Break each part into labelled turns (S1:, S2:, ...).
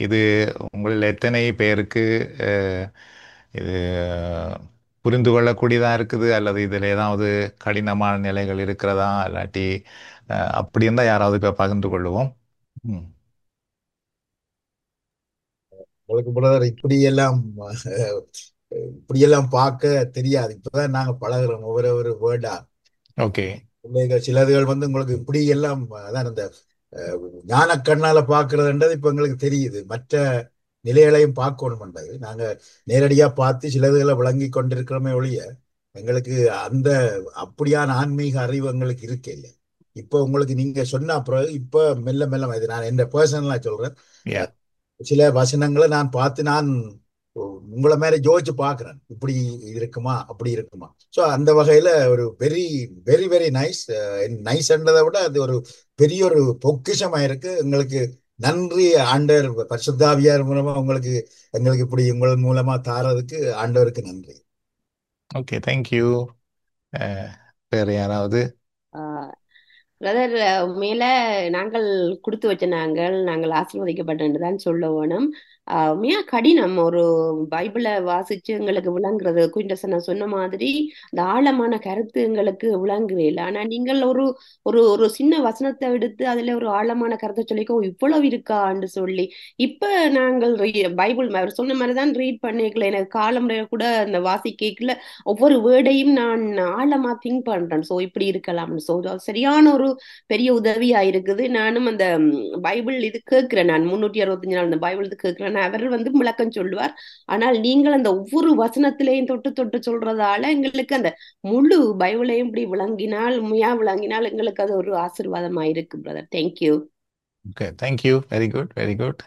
S1: இது உங்களில் எத்தனை பேருக்கு அஹ், இது புரிந்து கொள்ளக்கூடியதாக இருக்குது அல்லது இதில் ஏதாவது கடினமான நிலைகள் இருக்கிறதா இல்லாட்டி அஹ், அப்படி இருந்தால் யாராவது இப்போ பகிர்ந்து கொள்ளுவோம் ம்
S2: உங்களுக்கு பிரதர் இப்படி எல்லாம் இப்படி எல்லாம் பார்க்க தெரியாது இப்பதான் நாங்க பழகுறோம் ஒவ்வொரு ஒரு வேர்டா
S1: ஓகே
S2: பிள்ளைகள் சிலதுகள் வந்து உங்களுக்கு இப்படி எல்லாம் அதான் இந்த அஹ், ஞான கண்ணால பாக்குறதுன்றது இப்ப எங்களுக்கு தெரியுது மற்ற நிலைகளையும் பார்க்கணும்ன்றது நாங்க நேரடியா பார்த்து சிலதுகளை விளங்கி கொண்டிருக்கிறோமே ஒழிய எங்களுக்கு அந்த அப்படியான ஆன்மீக அறிவு எங்களுக்கு இருக்கே இல்லை இப்போ உங்களுக்கு நீங்க சொன்ன அப்புறம் இப்ப மெல்ல மெல்ல இது நான் என்ன பர்சனலா சொல்றேன்
S1: யா
S2: சில வசனங்களை நான் பார்த்து நான் உங்களை மாதிரி யோசிச்சு பார்க்கிறேன் இப்படி இருக்குமா அப்படி இருக்குமா ஸோ அந்த வகையில ஒரு வெரி வெரி வெரி நைஸ் நைஸ்ன்றதை விட அது ஒரு பெரிய ஒரு பொக்கிஷமா இருக்கு எங்களுக்கு நன்றி ஆண்டவர் பரிசுத்தாவியார் மூலமா உங்களுக்கு எங்களுக்கு இப்படி உங்கள் மூலமா தாரதுக்கு ஆண்டவருக்கு நன்றி
S1: ஓகே தேங்க்யூ வேறு யாராவது
S3: பிரதர் மேல நாங்கள் கொடுத்து வச்ச நாங்கள் நாங்கள் ஆசீர்வதிக்கப்பட்டேன்னு தான் சொல்ல வேணும் ஆஹ் உண்மையா கடினம் ஒரு பைபிளை வாசிச்சு எங்களுக்கு விளங்குறது குயின்டசன் நான் சொன்ன மாதிரி அந்த ஆழமான கருத்து எங்களுக்கு விளங்குவே இல்லை ஆனா நீங்கள் ஒரு ஒரு ஒரு சின்ன வசனத்தை எடுத்து அதுல ஒரு ஆழமான கருத்தை சொல்லிக்கோ இவ்வளவு இருக்கான்னு சொல்லி இப்ப நாங்கள் re- பைபிள் அவர் சொன்ன மாதிரி தான் ரீட் பண்ணிக்கல எனக்கு காலம் கூட அந்த வாசிக்கல ஒவ்வொரு வேர்டையும் நான் ஆழமா திங்க் பண்றேன் சோ இப்படி இருக்கலாம்னு சோ சரியான ஒரு பெரிய உதவியா இருக்குது நானும் அந்த ம், பைபிள் இது கேட்கிறேன் நான் முன்னூற்றி அறுபத்தஞ்சு நாள் அந்த பைபிள் இது கேட்கிறேன் அவர் வந்து விளக்கம் சொல்லுவார் ஆனால் நீங்கள் அந்த ஒவ்வொரு வசனத்திலையும் தொட்டு தொட்டு சொல்றதால எங்களுக்கு அந்த முழு பைபிளையும் இப்படி விளங்கினால் உண்மையா விளங்கினால் எங்களுக்கு அது ஒரு ஆசீர்வாதமா இருக்கு brother thank you
S1: okay thank you very good very good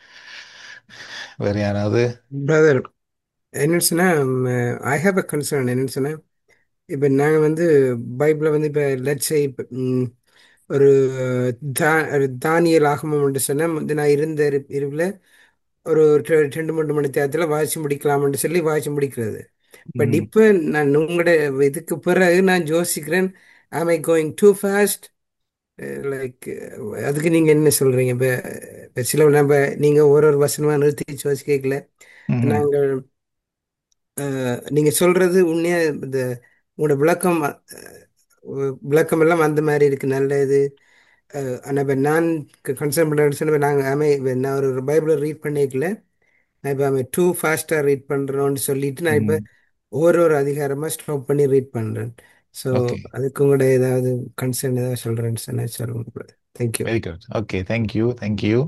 S1: வேறு யாராவது
S4: பிரதர் என்னன்னு சொன்னா ஐ ஹாவ் அ கன்சர்ன் என்னன்னு சொன்னா இப்போ நாங்கள் வந்து பைபிளை வந்து இப்போ லட்சை ஒரு தா ஒரு தானியல் ஆகமம் என்று சொன்னால் வந்து நான் இருந்த இரு- இருவில் ஒரு ரெ- ரெண்டு மூணு மணி நேரத்தில் வாசிச்சு முடிக்கலாம்னு சொல்லி வாசிச்சு முடிக்கிறது பட்
S1: ம்
S4: இப்போ நான் உங்களோட இதுக்கு பிறகு நான் யோசிக்கிறேன் am I going too fast like அதுக்கு நீங்கள் என்ன சொல்கிறீங்க இப்போ இப்போ சில நம்ம நீங்கள் ஒரு ஒரு வசனமாக நிறுத்தி யோசிக்கல
S1: ம்ஹும்.
S4: நாங்கள் அஹ், நீங்க சொல்றது உண்மையா இந்த உங்களோட விளக்கம் அஹ், விளக்கம் எல்லாம் அந்த மாதிரி இருக்கு நல்ல இது அஹ், ஆனா இப்ப நான் கன்சர்ன் பண்ண நாங்கள் ஆமே இப்ப நான் ஒரு பைபிளை ரீட் பண்ணிக்கல நான் இப்போ அவன் டூ ஃபாஸ்டா ரீட் பண்றோம்னு சொல்லிட்டு நான் இப்போ
S1: ம்
S4: ஒரு ஒரு அதிகாரமா ஸ்டாப் பண்ணி ரீட் பண்றேன் ஸோ
S1: ஓகே
S4: அதுக்கு உங்களோட ஏதாவது கன்சர்ன் ஏதாவது சொல்றேன்னு சொன்னா சொல்லுங்க thank you
S1: very good okay thank you thank you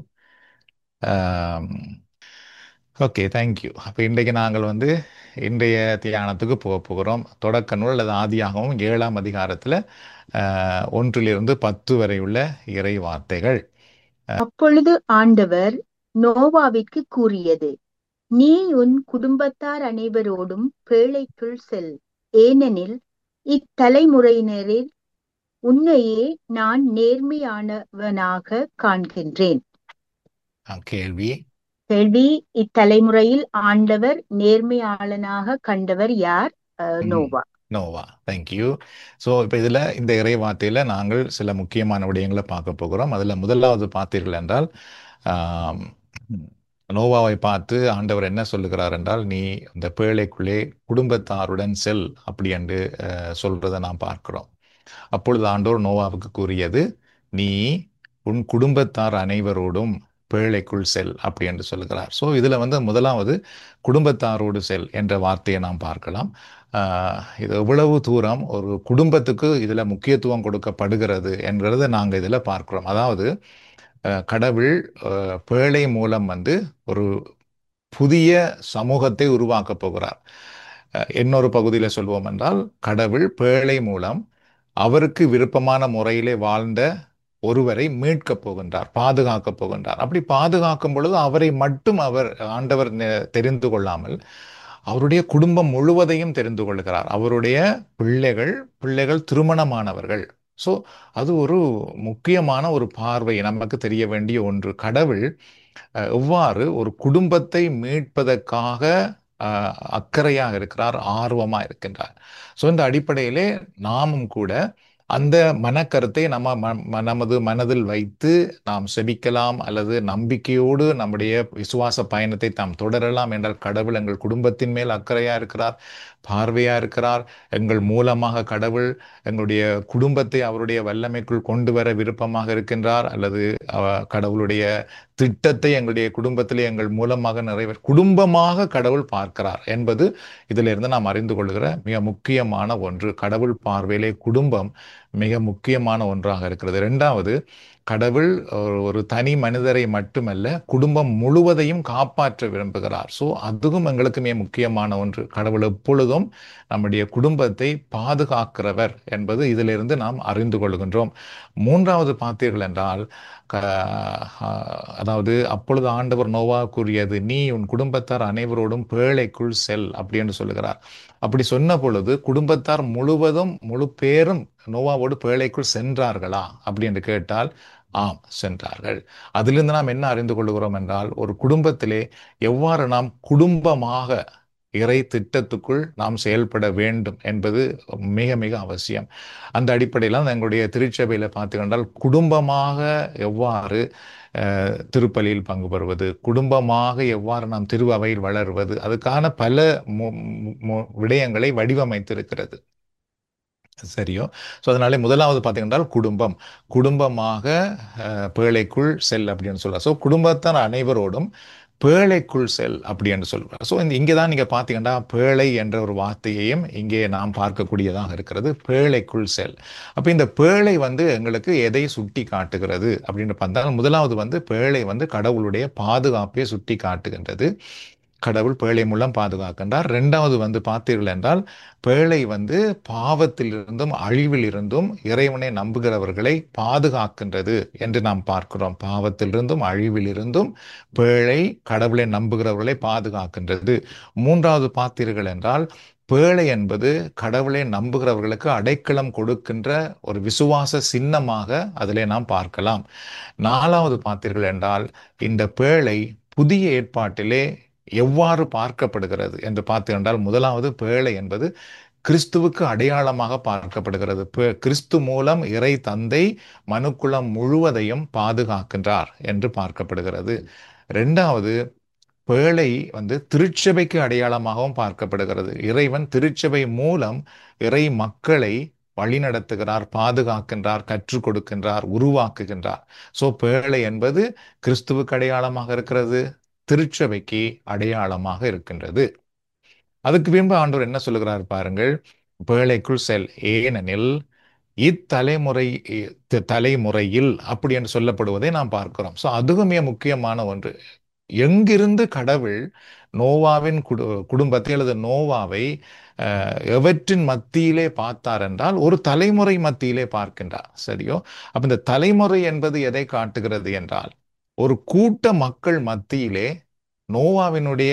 S1: okay thank you அப்போ இன்றைக்கு நாங்கள் வந்து இன்றைய தியானத்துக்கு போக போகிறோம் தொடக்க நூல் அல்லது ஆதியாகவும் ஏழாம் அதிகாரத்தில் ஒன்றிலிருந்து பத்து வரை உள்ள இறை வார்த்தைகள்
S5: அப்பொழுது ஆண்டவர் நோவாவிற்கு கூறியது நீ உன் குடும்பத்தார் அனைவரோடும் பேழைக்குள் செல் ஏனெனில் இத்தலைமுறையினரில் உன்னையே நான் நேர்மையானவனாக காண்கின்றேன்
S1: ஆ, கேள்வி
S5: கேள்வி இத்தலைமுறையில் ஆண்டவர் நேர்மையாளனாக கண்டவர் யார் அஹ்,
S1: ம்
S5: நோவா
S1: நோவா தேங்க்யூ ஸோ இப்போ இதில் இந்த இறை வார்த்தையில் நாங்கள் சில முக்கியமான விடயங்களை பார்க்க போகிறோம் அதில் முதலாவது பார்த்தீர்கள் என்றால் ஆம், நோவாவை பார்த்து ஆண்டவர் என்ன சொல்லுகிறார் என்றால் நீ இந்த பேழைக்குள்ளே குடும்பத்தாருடன் செல் அப்படி என்று அஹ், சொல்றதை நாம் பார்க்கிறோம் அப்பொழுது ஆண்டவர் நோவாவுக்கு கூறியது நீ உன் குடும்பத்தார் அனைவரோடும் பேழைக்குள் செல் அப்படி என்று சொல்லுகிறார் ஸோ இதில் வந்து முதலாவது குடும்பத்தாரோடு செல் என்ற வார்த்தையை நாம் பார்க்கலாம் ஆஹ் இது எவ்வளவு தூரம் ஒரு குடும்பத்துக்கு இதில் முக்கியத்துவம் கொடுக்கப்படுகிறது என்கிறத நாங்கள் இதில் பார்க்கிறோம் அதாவது அஹ், கடவுள் அஹ், பேழை மூலம் வந்து ஒரு புதிய சமூகத்தை உருவாக்கப் போகிறார் அஹ், இன்னொரு பகுதியில் சொல்வோம் என்றால் கடவுள் பேழை மூலம் அவருக்கு விருப்பமான முறையிலே வாழ்ந்த ஒருவரை மீட்கப் போகின்றார் பாதுகாக்கப் போகின்றார் அப்படி பாதுகாக்கும் பொழுது அவரை மட்டும் அவர் ஆண்டவர் நெ- தெரிந்து கொள்ளாமல் அவருடைய குடும்பம் முழுவதையும் தெரிந்து கொள்கிறார் அவருடைய பிள்ளைகள் பிள்ளைகள் திருமணமானவர்கள் ஸோ அது ஒரு முக்கியமான ஒரு பார்வை நமக்கு தெரிய வேண்டிய ஒன்று கடவுள் அஹ், எவ்வாறு ஒரு குடும்பத்தை மீட்பதற்காக அஹ், அக்கறையாக இருக்கிறார் ஆர்வமாக இருக்கின்றார் ஸோ இந்த அடிப்படையிலே நாமும் கூட அந்த மனக்கருத்தை நம்ம ம- ம- நமது மனதில் வைத்து நாம் செபிக்கலாம் அல்லது நம்பிக்கையோடு நம்முடைய விசுவாச பயணத்தை தாம் தொடரலாம் என்றால் கடவுள் எங்கள் குடும்பத்தின் மேல் அக்கறையா இருக்கிறார் பார்வையா இருக்கிறார் எங்கள் மூலமாக கடவுள் எங்களுடைய குடும்பத்தை அவருடைய வல்லமைக்குள் கொண்டு வர விருப்பமாக இருக்கின்றார் அல்லது அவ- கடவுளுடைய திட்டத்தை எங்களுடைய குடும்பத்திலே எங்கள் மூலமாக நிறைவேற குடும்பமாக கடவுள் பார்க்கிறார் என்பது இதிலிருந்து நாம் அறிந்து கொள்கிற மிக முக்கியமான ஒன்று கடவுள் பார்வையிலே குடும்பம் மிக முக்கியமான ஒன்றாக இருக்கிறது இரண்டாவது கடவுள் ஒரு ஒரு தனி மனிதரை மட்டுமல்ல குடும்பம் முழுவதையும் காப்பாற்ற விரும்புகிறார் ஸோ அதுவும் எங்களுக்கு மிக முக்கியமான ஒன்று கடவுள் எப்பொழுதும் நம்முடைய குடும்பத்தை பாதுகாக்கிறவர் என்பது இதிலிருந்து நாம் அறிந்து கொள்கின்றோம் மூன்றாவது பார்த்தீர்கள் என்றால் க- ஆஹ், அதாவது அப்பொழுது ஆண்டவர் நோவா கூறியது நீ உன் குடும்பத்தார் அனைவரோடும் பேழைக்குள் செல் அப்படி என்று சொல்லுகிறார் அப்படி சொன்ன பொழுது குடும்பத்தார் முழுவதும் முழு பேரும் நோவாவோடு பேழைக்குள் சென்றார்களா அப்படி என்று கேட்டால் ஆம் சென்றார்கள் அதிலிருந்து நாம் என்ன அறிந்து கொள்கிறோம் என்றால் ஒரு குடும்பத்திலே எவ்வாறு நாம் குடும்பமாக இறை திட்டத்துக்குள் நாம் செயல்பட வேண்டும் என்பது மிக மிக அவசியம் அந்த அடிப்படையில் தான் எங்களுடைய திருச்சபையில் பார்த்தீங்கன்றால் குடும்பமாக எவ்வாறு அஹ், திருப்பலியில் பங்கு பெறுவது குடும்பமாக எவ்வாறு நாம் திருவவையில் வளர்வது அதுக்கான பல மு- மு- விடயங்களை வடிவமைத்திருக்கிறது சரியோ ஸோ அதனால முதலாவது பார்த்தீங்கன்னா குடும்பம் குடும்பமாக அஹ், பேழைக்குள் செல் அப்படின்னு சொல்றார் ஸோ குடும்பத்தார் அனைவரோடும் பேழைக்குள் செல் அப்படி என்று சொல்றார் ஸோ இந்த இங்கே தான் நீங்கள் பார்த்தீங்கன்னா பேழை என்ற ஒரு வார்த்தையையும் இங்கே நாம் பார்க்கக்கூடியதாக இருக்கிறது பேழைக்குள் செல் அப்போ இந்த பேழை வந்து எங்களுக்கு எதை சுட்டி காட்டுகிறது அப்படின்னு பார்த்தால் முதலாவது வந்து பேழை வந்து கடவுளுடைய பாதுகாப்பை சுட்டி காட்டுகின்றது கடவுள் பேழை மூலம் பாதுகாக்கின்றார் ரெண்டாவது வந்து பார்த்தீர்கள் என்றால் பேழை வந்து பாவத்திலிருந்தும் அழிவிலிருந்தும் இறைவனை நம்புகிறவர்களை பாதுகாக்கின்றது என்று நாம் பார்க்கிறோம் பாவத்திலிருந்தும் அழிவிலிருந்தும் பேழை கடவுளை நம்புகிறவர்களை பாதுகாக்கின்றது மூன்றாவது பார்த்தீர்கள் என்றால் பேழை என்பது கடவுளை நம்புகிறவர்களுக்கு அடைக்கலம் கொடுக்கின்ற ஒரு விசுவாச சின்னமாக அதிலே நாம் பார்க்கலாம் நாலாவது பார்த்தீர்கள் என்றால் இந்த பேழை புதிய ஏற்பாட்டிலே எவ்வாறு பார்க்கப்படுகிறது என்று பார்த்தீர்கள் முதலாவது பேழை என்பது கிறிஸ்துவுக்கு அடையாளமாக பார்க்கப்படுகிறது பே- கிறிஸ்து மூலம் இறை தந்தை மனுக்குலம் முழுவதையும் பாதுகாக்கின்றார் என்று பார்க்கப்படுகிறது ரெண்டாவது பேழை வந்து திருச்சபைக்கு அடையாளமாகவும் பார்க்கப்படுகிறது இறைவன் திருச்சபை மூலம் இறை மக்களை வழிநடத்துகிறார் பாதுகாக்கின்றார் கற்றுக் கொடுக்கின்றார் உருவாக்குகின்றார் ஸோ பேழை என்பது கிறிஸ்துவுக்கு அடையாளமாக இருக்கிறது திருச்சபைக்கு அடையாளமாக இருக்கின்றது அதுக்கு பின்பு ஆண்டவர் என்ன சொல்லுகிறார் பாருங்கள் பேழைக்குள் செல் ஏனெனில் இத்தலைமுறை இ- தலைமுறையில் அப்படி என்று சொல்லப்படுவதை நாம் பார்க்கிறோம் ஸோ அதுவும் மிக முக்கியமான ஒன்று எங்கிருந்து கடவுள் நோவாவின் குடு குடும்பத்தை அல்லது நோவாவை அஹ், எவற்றின் மத்தியிலே பார்த்தார் என்றால் ஒரு தலைமுறை மத்தியிலே பார்க்கின்றார் சரியோ அப்ப இந்த தலைமுறை என்பது எதை காட்டுகிறது என்றால் ஒரு கூட்ட மக்கள் மத்தியிலே நோவாவினுடைய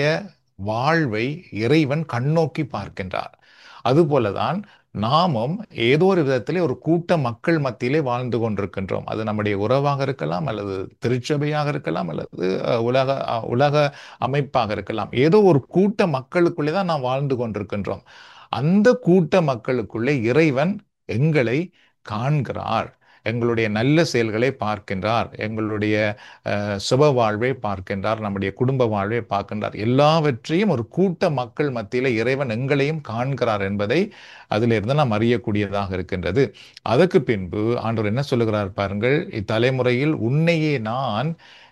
S1: வாழ்வை இறைவன் கண்ணோக்கி பார்க்கின்றார் அதுபோலதான் நாமும் ஏதோ ஒரு விதத்திலே ஒரு கூட்ட மக்கள் மத்தியிலே வாழ்ந்து கொண்டிருக்கின்றோம் அது நம்முடைய உறவாக இருக்கலாம் அல்லது திருச்சபையாக இருக்கலாம் அல்லது அஹ், உலக அஹ், உலக அமைப்பாக இருக்கலாம் ஏதோ ஒரு கூட்ட மக்களுக்குள்ளே தான் நாம் வாழ்ந்து கொண்டிருக்கின்றோம் அந்த கூட்ட மக்களுக்குள்ளே இறைவன் எங்களை காண்கிறார் எங்களுடைய நல்ல செயல்களை பார்க்கின்றார் எங்களுடைய அஹ், சுப வாழ்வை பார்க்கின்றார் நம்முடைய குடும்ப வாழ்வை பார்க்கின்றார் எல்லாவற்றையும் ஒரு கூட்ட மக்கள் மத்தியிலே இறைவன் எங்களையும் காண்கிறார் என்பதை அதிலிருந்து நாம் அறியக்கூடியதாக இருக்கின்றது அதற்கு பின்பு ஆண்டவர் என்ன சொல்லுகிறார் பாருங்கள் இத்தலைமுறையில் உன்னையே நான்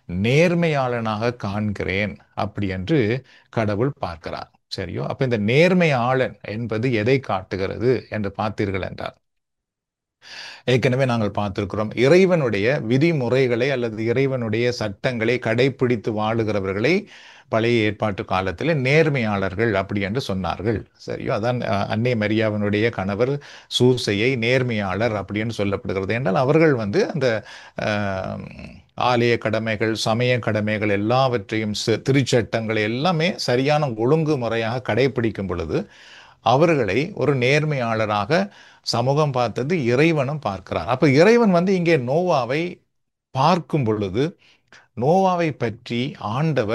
S1: நேர்மையாளனாக காண்கிறேன் அப்படி என்று கடவுள் பார்க்கிறார் சரியோ அப்ப இந்த நேர்மையாளன் என்பது எதை காட்டுகிறது என்று பார்த்தீர்கள் என்றார் ஏற்கனவே நாங்கள் பார்த்திருக்கிறோம் இறைவனுடைய விதிமுறைகளை அல்லது இறைவனுடைய சட்டங்களை கடைபிடித்து வாழுகிறவர்களை பழைய ஏற்பாட்டு காலத்தில் நேர்மையாளர்கள் அப்படி என்று சொன்னார்கள் சரியோ அதான் அஹ், அன்னை மரியாவினுடைய கணவர் சூசையை நேர்மையாளர் அப்படின்னு சொல்லப்படுகிறது என்றால் அவர்கள் வந்து அந்த அஹ், ஆலய கடமைகள் சமய கடமைகள் எல்லாவற்றையும் சி- திருச்சட்டங்களை எல்லாமே சரியான ஒழுங்குமுறையாக கடைபிடிக்கும் பொழுது அவர்களை ஒரு நேர்மையாளராக சமூகம் பார்த்தது இறைவனும் பார்க்கிறார் அப்ப இறைவன் வந்து இங்கே நோவாவை பார்க்கும் பொழுது நோவாவை பற்றி ஆண்டவர்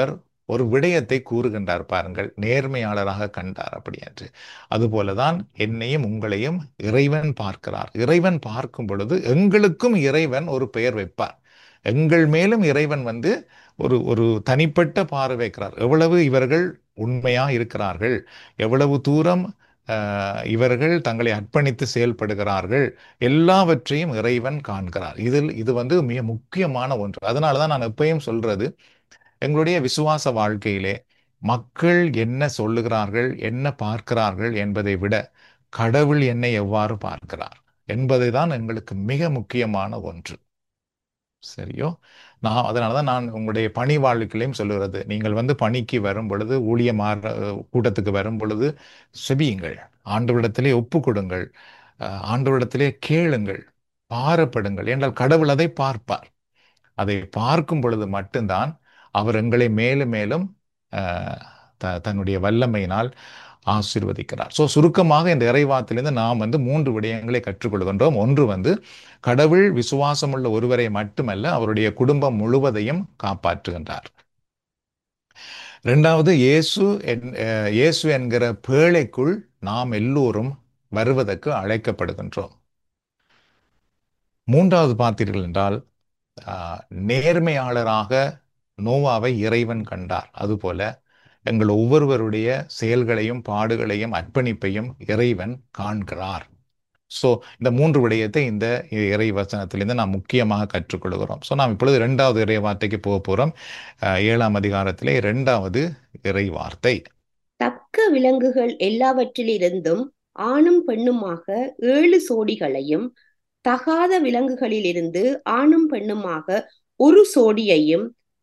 S1: ஒரு விடயத்தை கூறுகின்றார் பாருங்கள் நேர்மையாளராக கண்டார் அப்படி என்று அதுபோலதான் என்னையும் உங்களையும் இறைவன் பார்க்கிறார் இறைவன் பார்க்கும் பொழுது எங்களுக்கும் இறைவன் ஒரு பெயர் வைப்பார் எங்கள் மேலும் இறைவன் வந்து ஒரு ஒரு தனிப்பட்ட பார்வை வைக்கிறார் எவ்வளவு இவர்கள் உண்மையா இருக்கிறார்கள் எவ்வளவு தூரம் அஹ், இவர்கள் தங்களை அர்ப்பணித்து செயல்படுகிறார்கள் எல்லாவற்றையும் இறைவன் காண்கிறார் இதில் இது வந்து மிக முக்கியமான ஒன்று அதனால தான் நான் எப்பயும் சொல்றது எங்களுடைய விசுவாச வாழ்க்கையிலே மக்கள் என்ன சொல்லுகிறார்கள் என்ன பார்க்கிறார்கள் என்பதை விட கடவுள் என்னை எவ்வாறு பார்க்கிறார் என்பதை தான் எங்களுக்கு மிக முக்கியமான ஒன்று சரியோ நான் அதனால தான் நான் உங்களுடைய பணி வாழ்க்கையிலையும் சொல்லுகிறது நீங்கள் வந்து பணிக்கு வரும் பொழுது ஊழியமாற கூட்டத்துக்கு வரும் பொழுது செபியுங்கள் ஆண்டவரிடத்திலே ஒப்பு கொடுங்கள் அஹ், ஆண்டவரிடத்திலே கேளுங்கள் பாரப்படுங்கள் என்றால் கடவுள் அதை பார்ப்பார் அதை பார்க்கும் பொழுது மட்டும்தான் அவர் எங்களை மேலும் மேலும் அஹ், த- தன்னுடைய வல்லமையினால் ஆசீர்வதிக்கிறார் ஸோ சுருக்கமாக இந்த இறைவாத்திலிருந்து நாம் வந்து மூன்று விடயங்களை கற்றுக்கொள்கின்றோம் ஒன்று வந்து கடவுள் விசுவாசமுள்ள ஒருவரை மட்டுமல்ல அவருடைய குடும்பம் முழுவதையும் காப்பாற்றுகின்றார் இரண்டாவது இயேசு என்- அஹ், இயேசு என்கிற பேழைக்குள் நாம் எல்லோரும் வருவதற்கு அழைக்கப்படுகின்றோம் மூன்றாவது பார்த்தீர்கள் என்றால் ஆஹ், நேர்மையாளராக நோவாவை இறைவன் கண்டார் அதுபோல எங்கள் ஒவ்வொருவருடைய செயல்களையும் பாடுகளையும் அர்ப்பணிப்பையும் இறைவன் காண்கிறார் ஸோ இந்த மூன்று விடயத்தை இந்த இறை வசனத்திலிருந்து நாம் முக்கியமாக கற்றுக்கொள்கிறோம் ஸோ நாம் இப்பொழுது இரண்டாவது இறை வார்த்தைக்கு போக போகிறோம் ஏழாம் அதிகாரத்திலே இரண்டாவது இறை வார்த்தை
S3: தக்க விலங்குகள் எல்லாவற்றிலிருந்தும் ஆணும் பெண்ணுமாக ஏழு சோடிகளையும் தகாத விலங்குகளிலிருந்து ஆணும் பெண்ணுமாக ஒரு சோடியையும்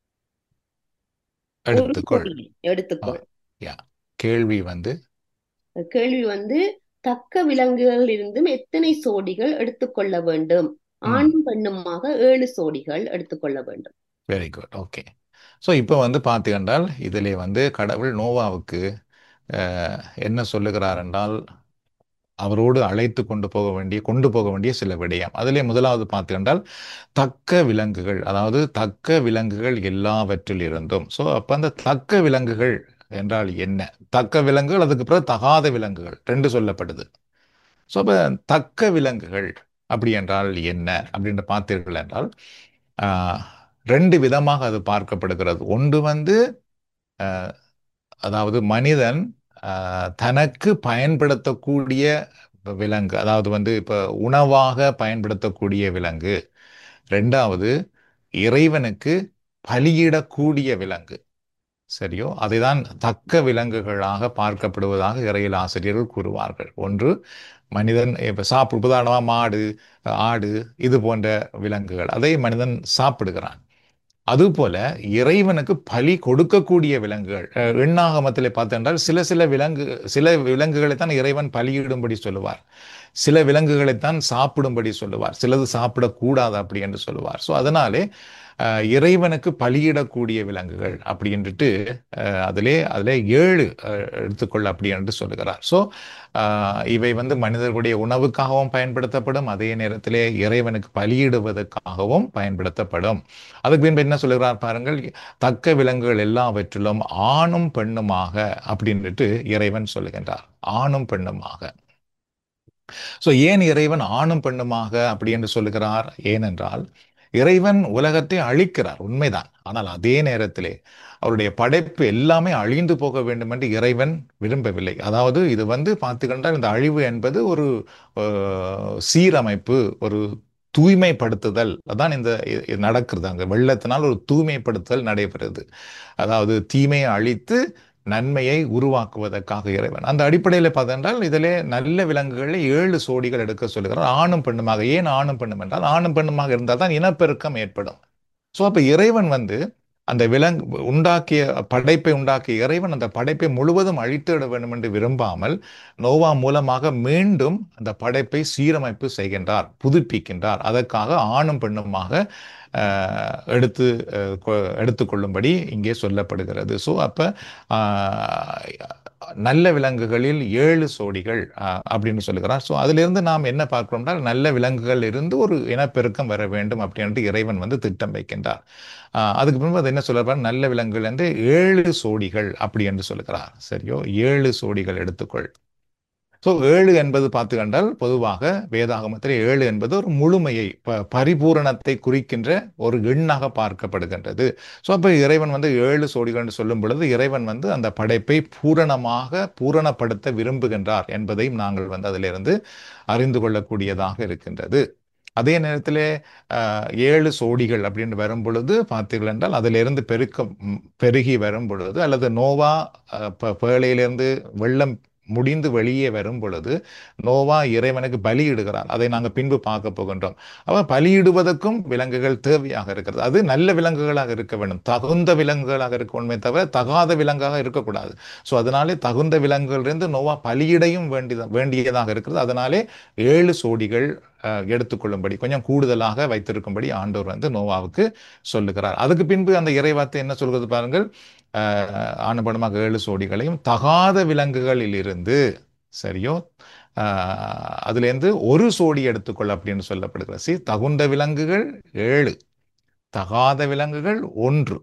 S3: ஒரு
S1: எடுத்துக்கொள்
S3: சோடியை எடுத்துக்கொள்
S1: யா கேள்வி வந்து
S3: கேள்வி வந்து தக்க விலங்குகளில் இருந்தும் எத்தனை சோடிகள் எடுத்துக்கொள்ள வேண்டும்
S1: ம்
S3: ஆணும் பெண்ணுமாக ஏழு சோடிகள் எடுத்துக்கொள்ள வேண்டும்
S1: வெரி குட் ஓகே ஸோ இப்போ வந்து பார்த்தீங்கன்றால் இதிலே வந்து கடவுள் நோவாவுக்கு அஹ், என்ன சொல்லுகிறார் என்றால் அவரோடு அழைத்து கொண்டு போக வேண்டிய கொண்டு போக வேண்டிய சில விடயம் அதிலே முதலாவது பார்த்தீங்கன்றால் தக்க விலங்குகள் அதாவது தக்க விலங்குகள் எல்லாவற்றில் இருந்தும் ஸோ அப்போ அந்த தக்க விலங்குகள் என்றால் என்ன தக்க விலங்குகள் அதுக்கு பிறகு தகாத விலங்குகள் ரெண்டு சொல்லப்படுது ஸோ அப்போ தக்க விலங்குகள் அப்படி என்றால் என்ன அப்படின்னு பார்த்தீர்கள் என்றால் ஆஹ், ரெண்டு விதமாக அது பார்க்கப்படுகிறது ஒன்று வந்து ஆஹ், அதாவது மனிதன் ஆஹ், தனக்கு பயன்படுத்தக்கூடிய விலங்கு அதாவது வந்து இப்போ உணவாக பயன்படுத்தக்கூடிய விலங்கு ரெண்டாவது இறைவனுக்கு பலியிடக்கூடிய விலங்கு சரியோ அதைதான் தக்க விலங்குகளாக பார்க்கப்படுவதாக இறையியல் ஆசிரியர்கள் கூறுவார்கள் ஒன்று மனிதன் இப்போ சாப்பிடு உதாரணமாக மாடு ஆடு இது போன்ற விலங்குகள் அதை மனிதன் சாப்பிடுகிறான் அதுபோல இறைவனுக்கு பலி கொடுக்கக்கூடிய விலங்குகள் அஹ், எண்ணாகமத்திலே பார்த்தென்றால் சில சில விலங்கு சில விலங்குகளைத்தான் இறைவன் பலியிடும்படி சொல்லுவார் சில விலங்குகளைத்தான் சாப்பிடும்படி சொல்லுவார் சிலது சாப்பிடக்கூடாது அப்படி என்று சொல்லுவார் ஸோ அதனாலே அஹ், இறைவனுக்கு பலியிடக்கூடிய விலங்குகள் அப்படின்ட்டு அஹ், அதிலே அதிலே ஏழு அஹ், எடுத்துக்கொள்ள அப்படி என்று சொல்லுகிறார் ஸோ இவை வந்து மனிதர்களுடைய உணவுக்காகவும் பயன்படுத்தப்படும் அதே நேரத்திலே இறைவனுக்கு பலியிடுவதற்காகவும் பயன்படுத்தப்படும் அதுக்கு பின்பு என்ன சொல்லுகிறார் பாருங்கள் தக்க விலங்குகள் எல்லாவற்றிலும் ஆணும் பெண்ணுமாக அப்படின்ட்டு இறைவன் சொல்லுகின்றார் ஆணும் பெண்ணுமாக ஸோ ஏன் இறைவன் ஆணும் பெண்ணுமாக அப்படி என்று சொல்லுகிறார் ஏனென்றால் இறைவன் உலகத்தை அழிக்கிறார் உண்மைதான் ஆனால் அதே நேரத்திலே அவருடைய படைப்பு எல்லாமே அழிந்து போக வேண்டும் என்று இறைவன் விரும்பவில்லை அதாவது இது வந்து பார்த்துக்கிட்டால் இந்த அழிவு என்பது ஒரு அஹ், சீரமைப்பு ஒரு தூய்மைப்படுத்துதல் அதான் இந்த இ- இது நடக்கிறது அங்க வெள்ளத்தினால் ஒரு தூய்மைப்படுத்துதல் நடைபெறுது அதாவது தீமையை அழித்து நன்மையை உருவாக்குவதற்காக இறைவன் அந்த அடிப்படையில் பார்த்தென்றால் இதிலே நல்ல விலங்குகளில் ஏழு சோடிகள் எடுக்க சொல்லுகிறார் ஆணும் பெண்ணுமாக ஏன் ஆணும் பெண்ணும் என்றால் ஆணும் பெண்ணுமாக இருந்தால் தான் இனப்பெருக்கம் ஏற்படும் ஸோ அப்போ இறைவன் வந்து அந்த விலங்கு உண்டாக்கிய படைப்பை உண்டாக்கிய இறைவன் அந்த படைப்பை முழுவதும் அழித்துவிட வேண்டும் என்று விரும்பாமல் நோவா மூலமாக மீண்டும் அந்த படைப்பை சீரமைப்பு செய்கின்றார் புதுப்பிக்கின்றார் அதற்காக ஆணும் பெண்ணுமாக அஹ், எடுத்து அஹ், கொ- எடுத்துக்கொள்ளும்படி இங்கே சொல்லப்படுகிறது ஸோ அப்போ நல்ல விலங்குகளில் ஏழு சோடிகள் அஹ், அப்படின்னு சொல்லுகிறார் ஸோ அதிலிருந்து நாம் என்ன பார்க்கிறோம்னா நல்ல விலங்குகள் இருந்து ஒரு இனப்பெருக்கம் வர வேண்டும் அப்படின்ட்டு இறைவன் வந்து திட்டம் வைக்கின்றார் அஹ், அதுக்கு பின்பு அது என்ன சொல்றார் நல்ல விலங்குகள் என்று ஏழு சோடிகள் அப்படி என்று சொல்லுகிறார் சரியோ ஏழு சோடிகள் எடுத்துக்கொள் ஸோ ஏழு என்பது பார்த்து கண்டால் பொதுவாக வேதாகமத்தில் ஏழு என்பது ஒரு முழுமையை ப பரிபூரணத்தை குறிக்கின்ற ஒரு எண்ணாக பார்க்கப்படுகின்றது ஸோ அப்போ இறைவன் வந்து ஏழு சோடிகள்னு சொல்லும் பொழுது இறைவன் வந்து அந்த படைப்பை பூரணமாக பூரணப்படுத்த விரும்புகின்றார் என்பதையும் நாங்கள் வந்து அதிலிருந்து அறிந்து கொள்ளக்கூடியதாக இருக்கின்றது அதே நேரத்தில் ஏழு சோடிகள் அப்படின்னு வரும் பொழுது பார்த்தீர்கள் என்றால் அதிலிருந்து பெருக்கம் ம், பெருகி வரும் பொழுது அல்லது நோவா அஹ், ப- பேழையிலிருந்து வெள்ளம் முடிந்து வெளியே வரும் பொழுது நோவா இறைவனுக்கு பலியிடுகிறார் அதை நாங்கள் பின்பு பார்க்க போகின்றோம் அவன் பலியிடுவதற்கும் விலங்குகள் தேவையாக இருக்கிறது அது நல்ல விலங்குகளாக இருக்க வேண்டும் தகுந்த விலங்குகளாக இருக்க வேண்டுமே தவிர தகாத விலங்காக இருக்கக்கூடாது ஸோ அதனாலே தகுந்த விலங்குகளிலிருந்து நோவா பலியிடையும் வேண்டியதா வேண்டியதாக இருக்கிறது அதனாலே ஏழு சோடிகள் அஹ், எடுத்துக்கொள்ளும்படி கொஞ்சம் கூடுதலாக வைத்திருக்கும்படி ஆண்டவர் வந்து நோவாவுக்கு சொல்லுகிறார் அதுக்கு பின்பு அந்த இறைவார்த்தை என்ன சொல்கிறது பாருங்கள் அஹ், ஆனபடமாக ஏழு சோடிகளையும் தகாத விலங்குகளில் இருந்து சரியோ அஹ், அதிலிருந்து ஒரு சோடி எடுத்துக்கொள் அப்படின்னு சொல்லப்படுகிறது சி தகுந்த விலங்குகள் ஏழு தகாத விலங்குகள் ஒன்று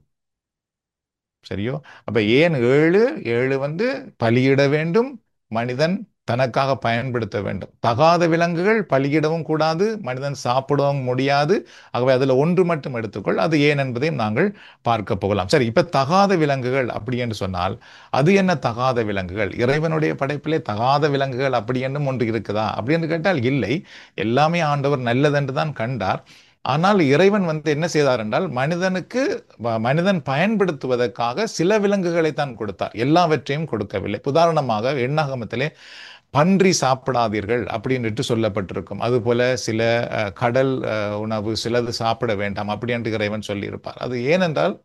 S1: சரியோ அப்ப ஏன் ஏழு ஏழு வந்து பலியிட வேண்டும் மனிதன் தனக்காக பயன்படுத்த வேண்டும் தகாத விலங்குகள் பலியிடவும் கூடாது மனிதன் சாப்பிடவும் முடியாது ஆகவே அதில் ஒன்று மட்டும் எடுத்துக்கொள் அது ஏன் என்பதையும் நாங்கள் பார்க்க போகலாம் சரி இப்ப தகாத விலங்குகள் அப்படி என்று சொன்னால் அது என்ன தகாத விலங்குகள் இறைவனுடைய படைப்பிலே தகாத விலங்குகள் அப்படி என்னும் ஒன்று இருக்குதா அப்படி என்று கேட்டால் இல்லை எல்லாமே ஆண்டவர் நல்லதென்று தான் கண்டார் ஆனால் இறைவன் வந்து என்ன செய்தார் என்றால் மனிதனுக்கு வ- மனிதன் பயன்படுத்துவதற்காக சில விலங்குகளை தான் கொடுத்தார் எல்லாவற்றையும் கொடுக்கவில்லை உதாரணமாக எண்ணாகமத்திலே பன்றி சாப்பிடாதீர்கள் அப்படின்ட்டு சொல்லப்பட்டிருக்கும் அதுபோல சில அஹ், கடல் அஹ், உணவு சிலது சாப்பிட வேண்டாம் அப்படி என்று இறைவன் சொல்லியிருப்பார் அது ஏனென்றால்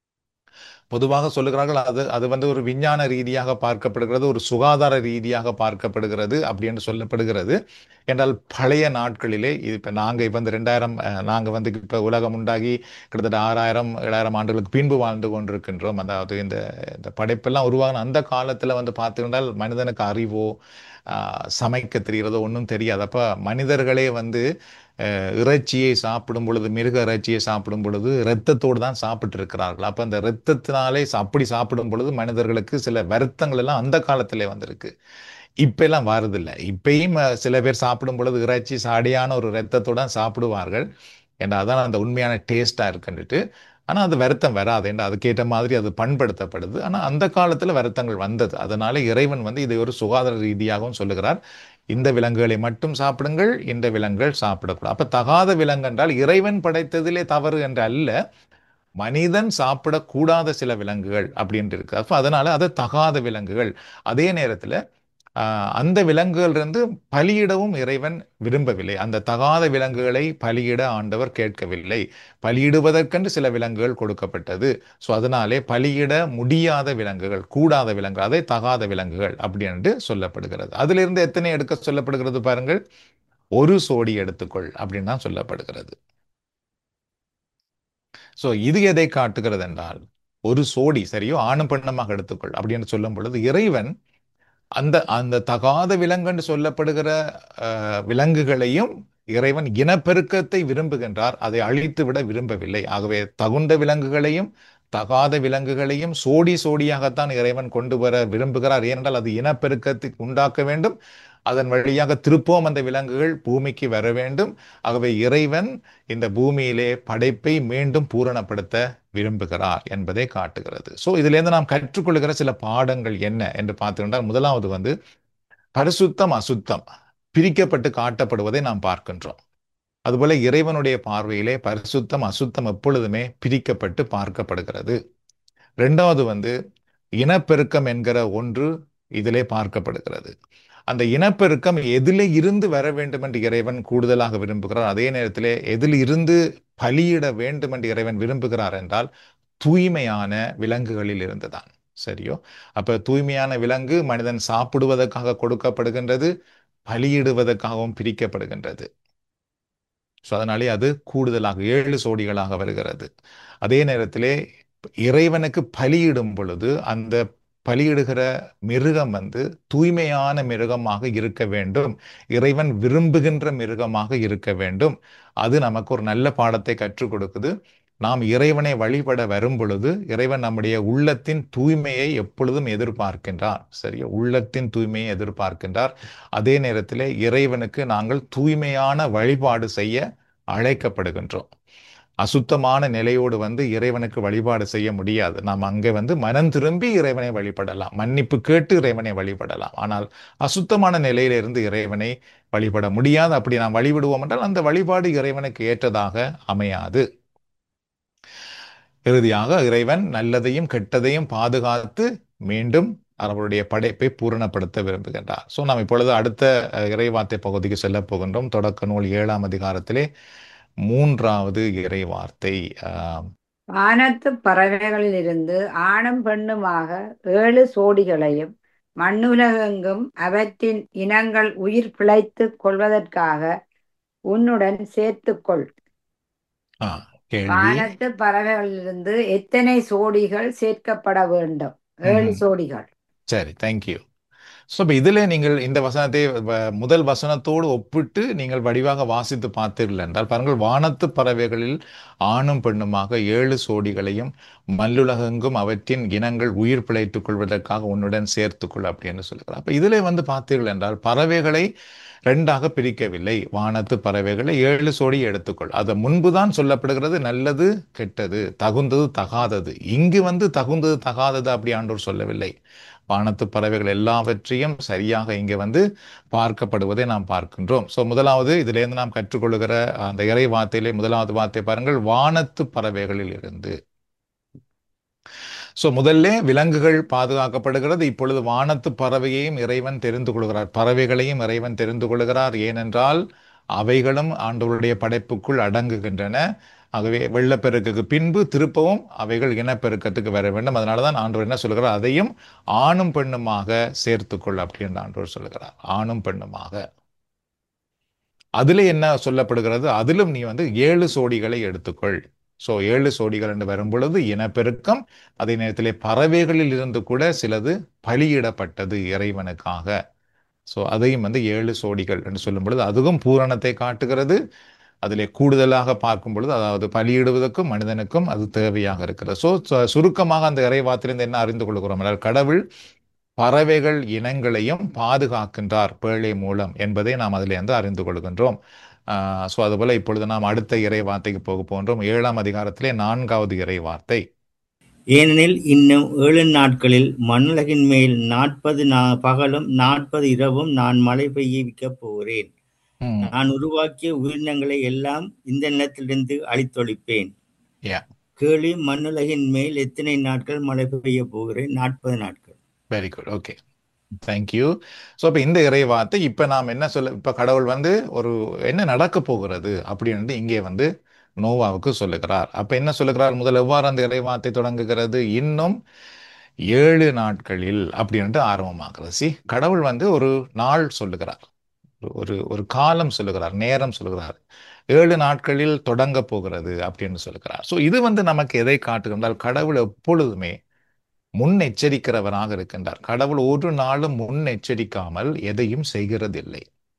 S1: பொதுவாக சொல்லுகிறார்கள் அது அது வந்து ஒரு விஞ்ஞான ரீதியாக பார்க்கப்படுகிறது ஒரு சுகாதார ரீதியாக பார்க்கப்படுகிறது அப்படி என்று சொல்லப்படுகிறது என்றால் பழைய நாட்களிலே இப்போ நாங்கள் இப்போ வந்து ரெண்டாயிரம் நாங்கள் வந்து இப்போ உலகம் உண்டாகி கிட்டத்தட்ட ஆறாயிரம் ஏழாயிரம் ஆண்டுகளுக்கு பின்பு வாழ்ந்து கொண்டிருக்கின்றோம் அதாவது இந்த இந்த படைப்பெல்லாம் உருவாகின அந்த காலத்தில் வந்து பார்த்துக்கிட்டால் மனிதனுக்கு அறிவோ ஆஹ், சமைக்க தெரிகிறதோ ஒன்றும் தெரியாது அப்போ மனிதர்களே வந்து அஹ், இறைச்சியை சாப்பிடும் பொழுது மிருக இறைச்சியை சாப்பிடும் பொழுது இரத்தத்தோடு தான் சாப்பிட்டு இருக்கிறார்கள் அப்போ அந்த இரத்தத்தினாலே சா- அப்படி சாப்பிடும் பொழுது மனிதர்களுக்கு சில வருத்தங்கள் எல்லாம் அந்த காலத்திலே வந்திருக்கு இப்ப எல்லாம் வருதில்லை இப்பயும் அஹ், சில பேர் சாப்பிடும் பொழுது இறைச்சி சாடியான ஒரு இரத்தத்தோட தான் சாப்பிடுவார்கள் ஏன்னா அதான் அந்த உண்மையான டேஸ்டா இருக்குன்னுட்டு ஆனா அது வருத்தம் வராது ஏன்னா அதுக்கேற்ற மாதிரி அது பண்படுத்தப்படுது ஆனா அந்த காலத்துல வருத்தங்கள் வந்தது அதனால இறைவன் வந்து இதை ஒரு சுகாதார ரீதியாகவும் சொல்லுகிறார் இந்த விலங்குகளை மட்டும் சாப்பிடுங்கள் இந்த விலங்குகள் சாப்பிடக்கூடாது அப்ப தகாத விலங்கு என்றால் இறைவன் படைத்ததிலே தவறு என்று அல்ல மனிதன் சாப்பிடக்கூடாத சில விலங்குகள் அப்படின்ட்டு இருக்கு அப்ப அதனால அது தகாத விலங்குகள் அதே நேரத்துல ஆஹ், அந்த விலங்குகளிலிருந்து பலியிடவும் இறைவன் விரும்பவில்லை அந்த தகாத விலங்குகளை பலியிட ஆண்டவர் கேட்கவில்லை பலியிடுவதற்கென்று சில விலங்குகள் கொடுக்கப்பட்டது ஸோ அதனாலே பலியிட முடியாத விலங்குகள் கூடாத விலங்குகள் அதை தகாத விலங்குகள் அப்படி என்று சொல்லப்படுகிறது அதிலிருந்து எத்தனை எடுக்க சொல்லப்படுகிறது பாருங்கள் ஒரு சோடி எடுத்துக்கொள் அப்படின்னு தான் சொல்லப்படுகிறது ஸோ இது எதை காட்டுகிறது என்றால் ஒரு சோடி சரியோ ஆணும் பெண்ணமாக எடுத்துக்கொள் அப்படின்னு சொல்லும் பொழுது இறைவன் அந்த அந்த தகாத விலங்குன்னு சொல்லப்படுகிற அஹ், விலங்குகளையும் இறைவன் இனப்பெருக்கத்தை விரும்புகின்றார் அதை அழித்து விட விரும்பவில்லை ஆகவே தகுந்த விலங்குகளையும் தகாத விலங்குகளையும் சோடி சோடியாகத்தான் இறைவன் கொண்டு வர விரும்புகிறார் ஏனென்றால் அது இனப்பெருக்கத்தை உண்டாக்க வேண்டும் அதன் வழியாக திருப்பவும் அந்த விலங்குகள் பூமிக்கு வர வேண்டும் ஆகவே இறைவன் இந்த பூமியிலே படைப்பை மீண்டும் பூரணப்படுத்த விரும்புகிறார் என்பதை காட்டுகிறது ஸோ இதிலிருந்து நாம் கற்றுக்கொள்கிற சில பாடங்கள் என்ன என்று பார்த்துக்கிட்டால் முதலாவது வந்து பரிசுத்தம் அசுத்தம் பிரிக்கப்பட்டு காட்டப்படுவதை நாம் பார்க்கின்றோம் அதுபோல இறைவனுடைய பார்வையிலே பரிசுத்தம் அசுத்தம் எப்பொழுதுமே பிரிக்கப்பட்டு பார்க்கப்படுகிறது ரெண்டாவது வந்து இனப்பெருக்கம் என்கிற ஒன்று இதிலே பார்க்கப்படுகிறது அந்த இனப்பெருக்கம் எதிலே இருந்து வர வேண்டும் என்று இறைவன் கூடுதலாக விரும்புகிறார் அதே நேரத்திலே எதில் இருந்து பலியிட வேண்டும் என்று இறைவன் விரும்புகிறார் என்றால் தூய்மையான விலங்குகளில் இருந்துதான் சரியோ அப்ப தூய்மையான விலங்கு மனிதன் சாப்பிடுவதற்காக கொடுக்கப்படுகின்றது பலியிடுவதற்காகவும் பிரிக்கப்படுகின்றது ஸோ அதனாலே அது கூடுதலாக ஏழு சோடிகளாக வருகிறது அதே நேரத்திலே இறைவனுக்கு பலியிடும் பொழுது அந்த பலியிடுகிற மிருகம் வந்து தூய்மையான மிருகமாக இருக்க வேண்டும் இறைவன் விரும்புகின்ற மிருகமாக இருக்க வேண்டும் அது நமக்கு ஒரு நல்ல பாடத்தை கற்றுக் கொடுக்குது நாம் இறைவனை வழிபட வரும் பொழுது இறைவன் நம்முடைய உள்ளத்தின் தூய்மையை எப்பொழுதும் எதிர்பார்க்கின்றார் சரியா உள்ளத்தின் தூய்மையை எதிர்பார்க்கின்றார் அதே நேரத்தில் இறைவனுக்கு நாங்கள் தூய்மையான வழிபாடு செய்ய அழைக்கப்படுகின்றோம் அசுத்தமான நிலையோடு வந்து இறைவனுக்கு வழிபாடு செய்ய முடியாது நாம் அங்கே வந்து மனம் திரும்பி இறைவனை வழிபடலாம் மன்னிப்பு கேட்டு இறைவனை வழிபடலாம் ஆனால் அசுத்தமான நிலையிலிருந்து இறைவனை வழிபட முடியாது அப்படி நாம் வழிபடுவோம் என்றால் அந்த வழிபாடு இறைவனுக்கு ஏற்றதாக அமையாது இறுதியாக இறைவன் நல்லதையும் கெட்டதையும் பாதுகாத்து மீண்டும் அவருடைய படைப்பை பூரணப்படுத்த விரும்புகின்றார் ஸோ நாம் இப்பொழுது அடுத்த அஹ், இறைவார்த்தை பகுதிக்கு செல்ல போகின்றோம் தொடக்க நூல் ஏழாம் அதிகாரத்திலே மூன்றாவது இறைவார்த்தை ஆஹ்,
S6: வானத்து பறவைகளிலிருந்து ஆணும் பெண்ணுமாக ஏழு சோடிகளையும் மண்ணுலகெங்கும் அவற்றின் இனங்கள் உயிர் பிழைத்துக் கொள்வதற்காக உன்னுடன் சேர்த்துக்கொள்
S1: ஆ, கேள்வி
S6: வானத்து பறவைகளிலிருந்து எத்தனை சோடிகள் சேர்க்கப்பட வேண்டும் ஏழு
S1: ம்ஹும்.
S6: சோடிகள்
S1: சரி தேங்க்யூ ஸோ இப்போ இதில் நீங்கள் இந்த வசனத்தை வ- முதல் வசனத்தோடு ஒப்பிட்டு நீங்கள் வடிவாக வாசித்து பார்த்தீர்கள் என்றால் பாருங்கள் வானத்து பறவைகளில் ஆணும் பெண்ணுமாக ஏழு சோடிகளையும் மல்லுலகெங்கும் அவற்றின் இனங்கள் உயிர் பிழைத்துக் கொள்வதற்காக உன்னுடன் சேர்த்துக்கொள் அப்படின்னு சொல்லுகிறார் அப்போ இதில் வந்து பார்த்தீர்கள் என்றால் பறவைகளை ரெண்டாக பிரிக்கவில்லை வானத்து பறவைகளை ஏழு சோடி எடுத்துக்கொள் அது முன்புதான் சொல்லப்படுகிறது நல்லது கெட்டது தகுந்தது தகாதது இங்கு வந்து தகுந்தது தகாதது அப்படி ஆண்டோர் சொல்லவில்லை வானத்து பறவைகள் எல்லாவற்றையும் சரியாக இங்கே வந்து பார்க்கப்படுவதை நாம் பார்க்கின்றோம் ஸோ முதலாவது இதிலிருந்து நாம் கற்றுக்கொள்கிற அந்த இறை வார்த்தையிலே முதலாவது வார்த்தை பாருங்கள் வானத்து பறவைகளில் இருந்து ஸோ முதல்ல விலங்குகள் பாதுகாக்கப்படுகிறது இப்பொழுது வானத்து பறவையையும் இறைவன் தெரிந்து கொள்கிறார் பறவைகளையும் இறைவன் தெரிந்து கொள்கிறார் ஏனென்றால் அவைகளும் ஆண்டவருடைய படைப்புக்குள் அடங்குகின்றன ஆகவே வெள்ளப்பெருக்குக்கு பின்பு திருப்பவும் அவைகள் இனப்பெருக்கத்துக்கு வர வேண்டும் அதனால தான் ஆண்டவர் என்ன சொல்கிறார் அதையும் ஆணும் பெண்ணுமாக சேர்த்துக்கொள் அப்படின்னு ஆண்டவர் சொல்கிறார் ஆணும் பெண்ணுமாக அதுல என்ன சொல்லப்படுகிறது அதிலும் நீ வந்து ஏழு சோடிகளை எடுத்துக்கொள் ஸோ ஏழு சோடிகள் என்று வரும் பொழுது இனப்பெருக்கம் அதே நேரத்திலே பறவைகளில் இருந்து கூட சிலது பலியிடப்பட்டது இறைவனுக்காக ஸோ அதையும் வந்து ஏழு சோடிகள் என்று சொல்லும் பொழுது அதுவும் பூரணத்தை காட்டுகிறது அதிலே கூடுதலாக பார்க்கும் பொழுது அதாவது பலியிடுவதற்கும் மனிதனுக்கும் அது தேவையாக இருக்கிறது ஸோ சுருக்கமாக அந்த இறைவாத்திலிருந்து என்ன அறிந்து கொள்கிறோம் என்றால் கடவுள் பறவைகள் இனங்களையும் பாதுகாக்கின்றார் பேழை மூலம் என்பதை நாம் அதிலே வந்து அறிந்து கொள்கின்றோம் ஸோ அதுபோல இப்பொழுது நாம் அடுத்த இறை வார்த்தைக்கு போக போன்றோம் ஏழாம் அதிகாரத்திலே நான்காவது இறை வார்த்தை
S7: ஏனெனில் இன்னும் ஏழு நாட்களில் மண்ணுலகின் மேல் நாற்பது நா பகலும் நாற்பது இரவும் நான் மழை பெய்விக்கப் போகிறேன்
S1: ம்,
S7: நான் உருவாக்கிய உயிரினங்களை எல்லாம் இந்த நிலத்திலிருந்து அழித்தொழிப்பேன்
S1: yeah,
S7: கேள்வி மண்ணுலகின் மேல் எத்தனை நாட்கள் மழை பெய்ய போகிறேன் நாற்பது நாட்கள்
S1: very good okay thank you so இப்போ இந்த இறை வார்த்தை இப்போ நாம் என்ன சொல்ல இப்போ கடவுள் வந்து ஒரு என்ன நடக்க போகிறது அப்படின்னு இங்கே வந்து நோவாவுக்கு சொல்லுகிறார் அப்போ என்ன சொல்லுகிறார் முதல் எவ்வாறு அந்த இறை வார்த்தை தொடங்குகிறது இன்னும் ஏழு நாட்களில் அப்படின்ட்டு ஆரம்பமாகிறது சி கடவுள் வந்து ஒரு நாள் சொல்லுகிறார் ஒரு ஒரு காலம் சொல்லுகிறார் நேரம் சொல்லுகிறார் ஏழு நாட்களில் தொடங்க போகிறது அப்படின்னு சொல்லுகிறார் ஸோ இது வந்து நமக்கு எதை காட்டுகின்றால் கடவுள் எப்பொழுதுமே முன்னெச்சரிக்கிறவராக இருக்கின்றார் கடவுள் ஒரு நாளும் முன்னெச்சரிக்காமல் எதையும் செய்கிறதில்லை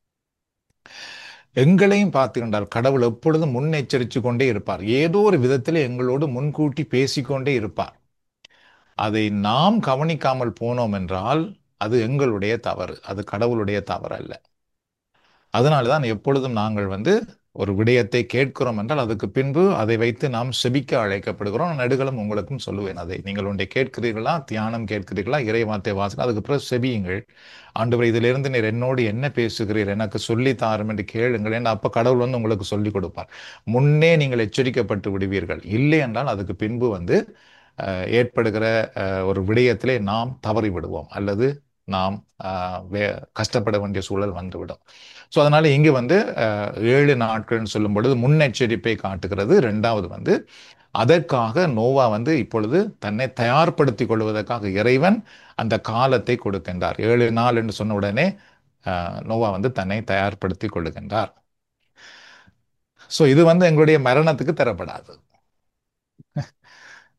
S1: எங்களையும் பார்த்துக்கின்றார் கடவுள் எப்பொழுதும் முன்னெச்சரித்து கொண்டே இருப்பார் ஏதோ ஒரு விதத்தில் எங்களோடு முன்கூட்டி பேசிக்கொண்டே இருப்பார் அதை நாம் கவனிக்காமல் போனோம் என்றால் அது எங்களுடைய தவறு அது கடவுளுடைய தவறு அல்ல அதனால தான் எப்பொழுதும் நாங்கள் வந்து ஒரு விடயத்தை கேட்கிறோம் என்றால் அதுக்கு பின்பு அதை வைத்து நாம் செபிக்க அழைக்கப்படுகிறோம் நான் நடுகளும் உங்களுக்கும் சொல்லுவேன் அதை நீங்கள் ஒன்றை கேட்கிறீர்களா தியானம் கேட்கிறீர்களா இறை வார்த்தை வாசகம் அதுக்கு பிறகு செபியுங்கள் ஆண்டவர் இதிலிருந்து நீர் என்னோடு என்ன பேசுகிறீர் எனக்கு சொல்லி தாரும் என்று கேளுங்கள் ஏன்னா அப்ப கடவுள் வந்து உங்களுக்கு சொல்லி கொடுப்பார் முன்னே நீங்கள் எச்சரிக்கப்பட்டு விடுவீர்கள் இல்லை என்றால் அதுக்கு பின்பு வந்து அஹ், ஏற்படுகிற அஹ், ஒரு விடயத்திலே நாம் தவறி விடுவோம் அல்லது நாம் அஹ், வே- கஷ்டப்பட வேண்டிய சூழல் வந்துவிடும் ஸோ அதனால இங்கு வந்து அஹ், ஏழு நாட்கள்னு சொல்லும் பொழுது முன்னெச்சரிப்பை காட்டுகிறது ரெண்டாவது வந்து அதற்காக நோவா வந்து இப்பொழுது தன்னை தயார்படுத்திக் கொள்வதற்காக இறைவன் அந்த காலத்தை கொடுக்கின்றார் ஏழு நாள் என்று சொன்ன உடனே அஹ், நோவா வந்து தன்னை தயார்படுத்திக் கொள்ளுகின்றார் ஸோ இது வந்து எங்களுடைய மரணத்துக்கு தரப்படாது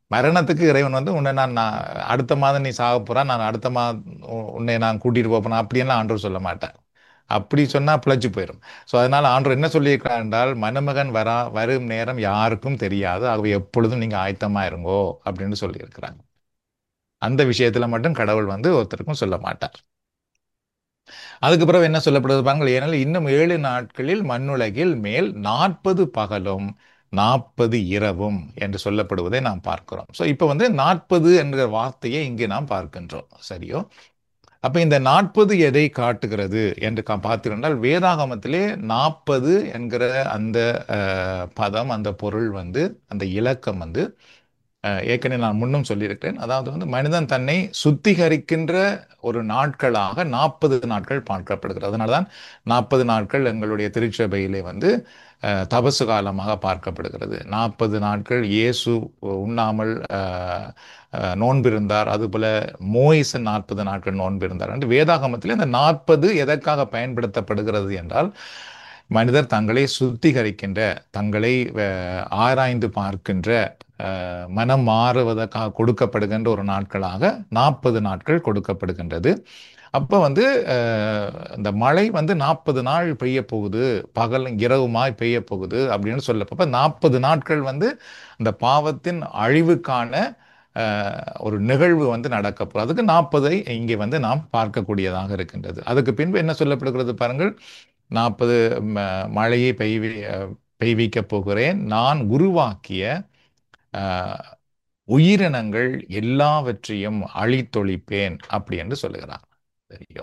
S1: மரணத்துக்கு இறைவன் வந்து உன்னை நான் நான் அடுத்த மாதம் நீ சாக போறா நான் அடுத்த மாதம் உ- உன்னை நான் கூட்டிட்டு போறேன் அப்படியெல்லாம் ஆண்டவர் சொல்ல மாட்டார் அப்படி சொன்னா பிழைச்சு போயிடும் ஸோ அதனால ஆண்டவர் என்ன சொல்லியிருக்கிறார் என்றால் மணமகன் வரா வரும் நேரம் யாருக்கும் தெரியாது ஆகவே எப்பொழுதும் நீங்க ஆயத்தமா இருங்கோ அப்படின்னு சொல்லியிருக்கிறாங்க அந்த விஷயத்துல மட்டும் கடவுள் வந்து ஒருத்தருக்கும் சொல்ல மாட்டார் அதுக்கு பிறகு என்ன சொல்லப்படுது பாருங்கள் ஏனால் இன்னும் ஏழு நாட்களில் மண்ணுலகில் மேல் நாற்பது பகலும் நாற்பது இரவும் என்று சொல்லப்படுவதை நாம் பார்க்கிறோம் ஸோ இப்போ வந்து நாற்பது என்கிற வார்த்தையை இங்கே நாம் பார்க்கின்றோம் சரியோ அப்ப இந்த நாற்பது எதை காட்டுகிறது என்று கா- பார்த்தீர்கள் வேதாகமத்திலே நாற்பது என்கிற அந்த அஹ், பதம் அந்த பொருள் வந்து அந்த இலக்கம் வந்து அஹ், ஏற்கனவே நான் முன்னும் சொல்லியிருக்கிறேன் அதாவது வந்து மனிதன் தன்னை சுத்திகரிக்கின்ற ஒரு நாட்களாக நாற்பது நாட்கள் பார்க்கப்படுகிறது அதனால தான் நாற்பது நாட்கள் எங்களுடைய திருச்சபையிலே வந்து அஹ், தபசு காலமாக பார்க்கப்படுகிறது நாற்பது நாட்கள் இயேசு உண்ணாமல் அஹ், அஹ், நோன்பிருந்தார் அதுபோல மோயிசன் நாற்பது நாட்கள் நோன்பிருந்தார் என்று வேதாகமத்தில் இந்த நாற்பது எதற்காக பயன்படுத்தப்படுகிறது என்றால் மனிதர் தங்களை சுத்திகரிக்கின்ற தங்களை அஹ், ஆராய்ந்து பார்க்கின்ற அஹ், மனம் மாறுவதற்காக கொடுக்கப்படுகின்ற ஒரு நாட்களாக நாற்பது நாட்கள் கொடுக்கப்படுகின்றது அப்போ வந்து அஹ், இந்த மழை வந்து நாற்பது நாள் பெய்ய போகுது பகல் இரவுமாய் பெய்ய போகுது அப்படின்னு சொல்லப்போ நாற்பது நாட்கள் வந்து அந்த பாவத்தின் அழிவுக்கான அஹ், ஒரு நிகழ்வு வந்து நடக்க போகுது அதுக்கு நாற்பதை இங்கே வந்து நாம் பார்க்கக்கூடியதாக இருக்கின்றது அதுக்கு பின்பு என்ன சொல்லப்படுகிறது பாருங்கள் நாற்பது மழையை பெய்வி அஹ், பெய்விக்கப் போகிறேன் நான் உருவாக்கிய அஹ், உயிரினங்கள் எல்லாவற்றையும் அழித்தொழிப்பேன் அப்படி என்று சொல்லுகிறார் சரியோ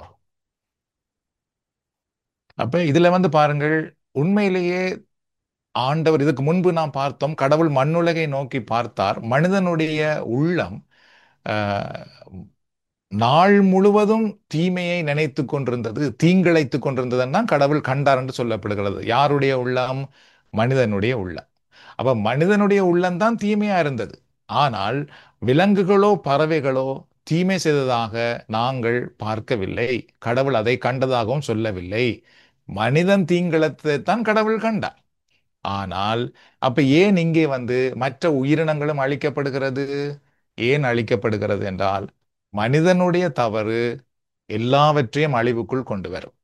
S1: அப்ப இதுல வந்து பாருங்கள் உண்மையிலேயே ஆண்டவர் இதுக்கு முன்பு நாம் பார்த்தோம் கடவுள் மண்ணுலகை நோக்கி பார்த்தார் மனிதனுடைய உள்ளம் ஆஹ், நாள் முழுவதும் தீமையை நினைத்து கொண்டிருந்தது தீங்கிழைத்து கொண்டிருந்ததுன்னா கடவுள் கண்டார் என்று சொல்லப்படுகிறது யாருடைய உள்ளம் மனிதனுடைய உள்ளம் அப்ப மனிதனுடைய உள்ளம்தான் தீமையா இருந்தது ஆனால் விலங்குகளோ பறவைகளோ தீமை செய்ததாக நாங்கள் பார்க்கவில்லை கடவுள் அதை கண்டதாகவும் சொல்லவில்லை மனிதன் தீங்கிழத்தை தான் கடவுள் கண்டார் ஆனால் அப்ப ஏன் இங்கே வந்து மற்ற உயிரினங்களும் அழிக்கப்படுகிறது ஏன் அழிக்கப்படுகிறது என்றால் மனிதனுடைய தவறு எல்லாவற்றையும் அழிவுக்குள் கொண்டு வரும்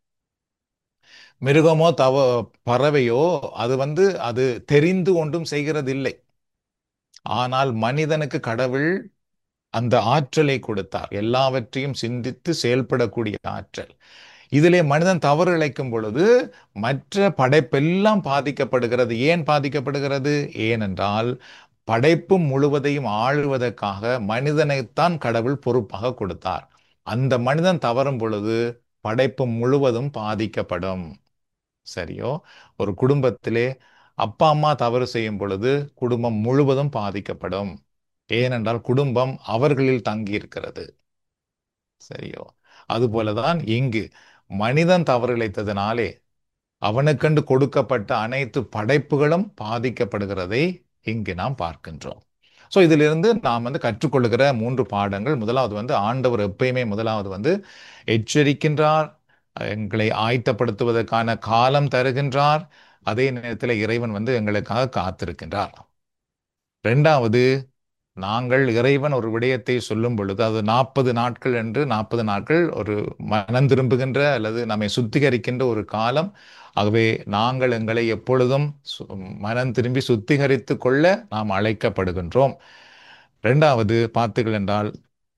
S1: மிருகமோ தவ பறவையோ அது வந்து அது தெரிந்து ஒன்றும் செய்கிறதில்லை ஆனால் மனிதனுக்கு கடவுள் அந்த ஆற்றலை கொடுத்தார் எல்லாவற்றையும் சிந்தித்து செயல்படக்கூடிய ஆற்றல் இதிலே மனிதன் தவறு இழைக்கும் பொழுது மற்ற படைப்பெல்லாம் பாதிக்கப்படுகிறது ஏன் பாதிக்கப்படுகிறது ஏனென்றால் படைப்பு முழுவதையும் ஆளுவதற்காக மனிதனைத்தான் கடவுள் பொறுப்பாக கொடுத்தார் அந்த மனிதன் தவறும் பொழுது படைப்பு முழுவதும் பாதிக்கப்படும் சரியோ ஒரு குடும்பத்திலே அப்பா அம்மா தவறு செய்யும் பொழுது குடும்பம் முழுவதும் பாதிக்கப்படும் ஏனென்றால் குடும்பம் அவர்களில் தங்கி இருக்கிறது சரியோ அதுபோலதான் இங்கு மனிதன் தவறு இழைத்ததினாலே அவனுக்கென்று கொடுக்கப்பட்ட அனைத்து படைப்புகளும் பாதிக்கப்படுகிறதை இங்கு நாம் பார்க்கின்றோம் ஸோ இதிலிருந்து நாம் வந்து கற்றுக்கொள்கிற மூன்று பாடங்கள் முதலாவது வந்து ஆண்டவர் எப்பயுமே முதலாவது வந்து எச்சரிக்கின்றார் எங்களை ஆயத்தப்படுத்துவதற்கான காலம் தருகின்றார் அதே நேரத்தில் இறைவன் வந்து எங்களுக்காக காத்திருக்கின்றார் ரெண்டாவது நாங்கள் இறைவன் ஒரு விடயத்தை சொல்லும் பொழுது அது நாற்பது நாட்கள் என்று நாற்பது நாட்கள் ஒரு மனம் திரும்புகின்ற அல்லது நம்மை சுத்திகரிக்கின்ற ஒரு காலம் ஆகவே நாங்கள் எங்களை எப்பொழுதும் சு- மனம் திரும்பி சுத்திகரித்து கொள்ள நாம் அழைக்கப்படுகின்றோம் ரெண்டாவது பார்த்தீர்கள் என்றால்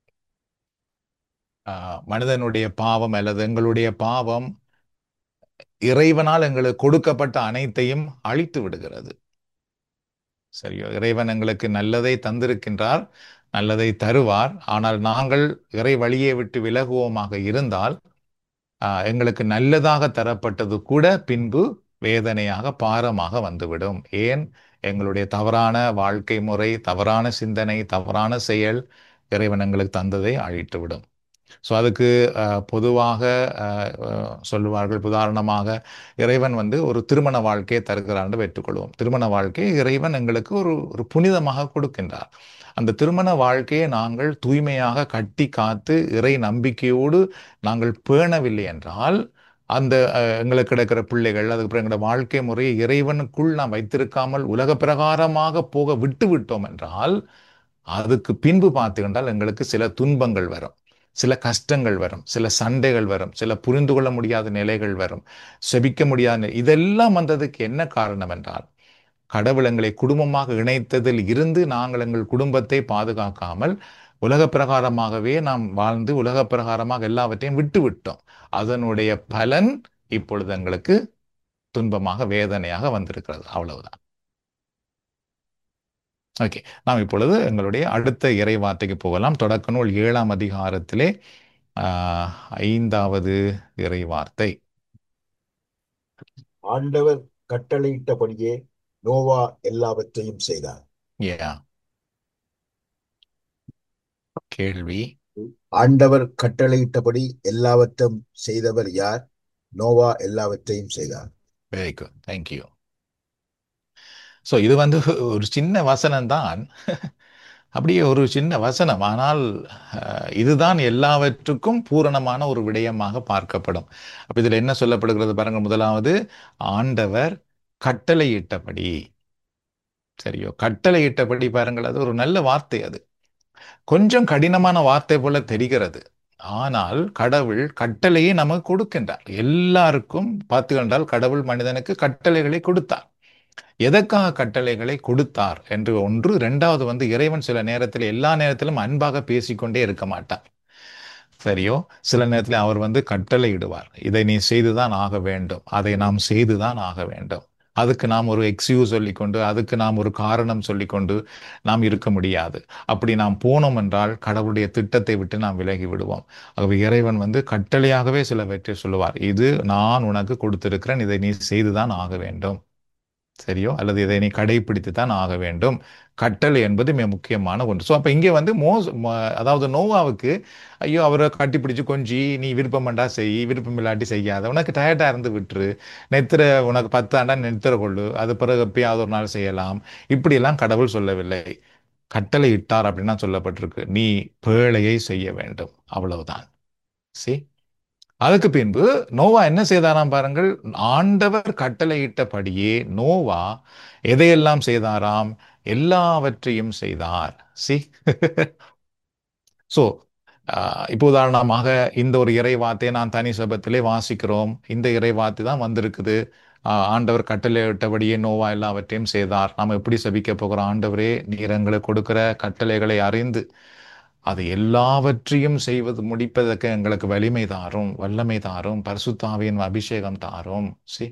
S1: ஆஹ், மனிதனுடைய பாவம் அல்லது எங்களுடைய பாவம் இறைவனால் எங்களுக்கு கொடுக்கப்பட்ட அனைத்தையும் அழித்து விடுகிறது சரியோ இறைவன் எங்களுக்கு நல்லதை தந்திருக்கின்றார் நல்லதை தருவார் ஆனால் நாங்கள் இறை வழியை விட்டு விலகுவோமாக இருந்தால் ஆஹ், எங்களுக்கு நல்லதாக தரப்பட்டது கூட பின்பு வேதனையாக பாரமாக வந்துவிடும் ஏன் எங்களுடைய தவறான வாழ்க்கை முறை தவறான சிந்தனை தவறான செயல் இறைவன் எங்களுக்கு தந்ததை அழித்துவிடும் ஸோ அதுக்கு அஹ், பொதுவாக அஹ், அஹ், சொல்லுவார்கள் உதாரணமாக இறைவன் வந்து ஒரு திருமண வாழ்க்கையை தருகிறான்னு வைத்துக்கொள்வோம் திருமண வாழ்க்கையை இறைவன் எங்களுக்கு ஒரு ஒரு புனிதமாக கொடுக்கின்றார் அந்த திருமண வாழ்க்கையை நாங்கள் தூய்மையாக கட்டி காத்து இறை நம்பிக்கையோடு நாங்கள் பேணவில்லை என்றால் அந்த அஹ், எங்களுக்கு கிடைக்கிற பிள்ளைகள் அதுக்கப்புறம் எங்களோட வாழ்க்கை முறையை இறைவனுக்குள் நாம் வைத்திருக்காமல் உலக பிரகாரமாக போக விட்டு விட்டோம் என்றால் அதுக்கு பின்பு பார்த்துக்கிட்டால் எங்களுக்கு சில துன்பங்கள் வரும் சில கஷ்டங்கள் வரும் சில சண்டைகள் வரும் சில புரிந்து கொள்ள முடியாத நிலைகள் வரும் செபிக்க முடியாத நிலை- இதெல்லாம் வந்ததுக்கு என்ன காரணம் என்றால் கடவுள் எங்களை குடும்பமாக இணைத்ததில் இருந்து நாங்கள் எங்கள் குடும்பத்தை பாதுகாக்காமல் உலக பிரகாரமாகவே நாம் வாழ்ந்து உலக பிரகாரமாக எல்லாவற்றையும் விட்டு விட்டோம் அதனுடைய பலன் இப்பொழுது எங்களுக்கு துன்பமாக வேதனையாக வந்திருக்கிறது அவ்வளவுதான் ஓகே நாம் இப்பொழுது எங்களுடைய அடுத்த இறை வார்த்தைக்கு போகலாம் தொடக்க நூல் ஏழாம் அதிகாரத்திலே ஆஹ், ஐந்தாவது இறை வார்த்தை
S2: ஆண்டவர் கட்டளையிட்டபடியே நோவா எல்லாவற்றையும் செய்தார்
S1: Yeah. கேள்வி
S2: ஆண்டவர் கட்டளையிட்டபடி எல்லாவற்றையும் செய்தவர் யார் நோவா எல்லாவற்றையும் செய்தார்
S1: வெரி குட் தேங்க்யூ ஸோ இது வந்து ஒரு சின்ன வசனம் தான் அப்படியே ஒரு சின்ன வசனம் ஆனால் அஹ், இதுதான் எல்லாவற்றுக்கும் பூரணமான ஒரு விடயமாக பார்க்கப்படும் அப்ப இதில் என்ன சொல்லப்படுகிறது பாருங்க முதலாவது ஆண்டவர் கட்டளையிட்டபடி சரியோ கட்டளையிட்டபடி பாருங்கள் அது ஒரு நல்ல வார்த்தை அது கொஞ்சம் கடினமான வார்த்தை போல தெரிகிறது ஆனால் கடவுள் கட்டளையை நமக்கு கொடுக்கின்றார் எல்லாருக்கும் பார்த்து கண்டால் கடவுள் மனிதனுக்கு கட்டளைகளை கொடுத்தார் எதற்காக கட்டளைகளை கொடுத்தார் என்று ஒன்று இரண்டாவது வந்து இறைவன் சில நேரத்தில் எல்லா நேரத்திலும் அன்பாக பேசிக்கொண்டே இருக்க மாட்டார் சரியோ சில நேரத்தில் அவர் வந்து கட்டளை இடுவார் இதை நீ செய்துதான் ஆக வேண்டும் அதை நாம் செய்துதான் ஆக வேண்டும் அதுக்கு நாம் ஒரு எக்ஸ்கியூஸ் சொல்லிக்கொண்டு அதுக்கு நாம் ஒரு காரணம் சொல்லிக்கொண்டு நாம் இருக்க முடியாது அப்படி நாம் போனோம் என்றால் கடவுளுடைய திட்டத்தை விட்டு நாம் விலகி விடுவோம் ஆகவே இறைவன் வந்து கட்டளையாகவே சிலவற்றை சொல்லுவார் இது நான் உனக்கு கொடுத்திருக்கிறேன் இதை நீ செய்துதான் ஆக வேண்டும் சரியோ அல்லது இதை நீ கடைபிடித்து தான் ஆக வேண்டும் கட்டளை என்பது மிக முக்கியமான ஒன்று ஸோ அப்போ இங்கே வந்து மோஸ் ம- அதாவது நோவாவுக்கு ஐயோ அவரை கட்டிப்பிடிச்சு கொஞ்சி நீ விருப்பமண்டா செய் விருப்பம் இல்லாட்டி செய்யாத உனக்கு டயர்டா இருந்து விட்டுரு நெத்திர உனக்கு பத்தாண்டா நெத்திர கொள்ளு அது பிறகு எப்பயாவது ஒரு நாள் செய்யலாம் இப்படியெல்லாம் கடவுள் சொல்லவில்லை கட்டளை இட்டார் அப்படின்னா சொல்லப்பட்டிருக்கு நீ பேழையை செய்ய வேண்டும் அவ்வளவுதான் சி அதுக்கு பின்பு நோவா என்ன செய்தாராம் பாருங்கள் ஆண்டவர் கட்டளையிட்டபடியே நோவா எதையெல்லாம் செய்தாராம் எல்லாவற்றையும் செய்தார் சி ஸோ இப்போ உதாரணமாக இந்த ஒரு இறை வார்த்தையை நான் தனி சபத்திலே வாசிக்கிறோம் இந்த இறை வார்த்தை தான் வந்திருக்குது ஆஹ் ஆண்டவர் கட்டளையிட்டபடியே நோவா எல்லாவற்றையும் செய்தார் நாம் எப்படி சபிக்க போகிறோம் ஆண்டவரே நீர் எங்களுக்கு கொடுக்கிற கட்டளைகளை அறிந்து அது எல்லாவற்றையும் செய்வது முடிப்பதற்கு எங்களுக்கு வலிமை தாரும் வல்லமை தாரும் பரிசுத்தாவியின் அபிஷேகம் தாரும் சி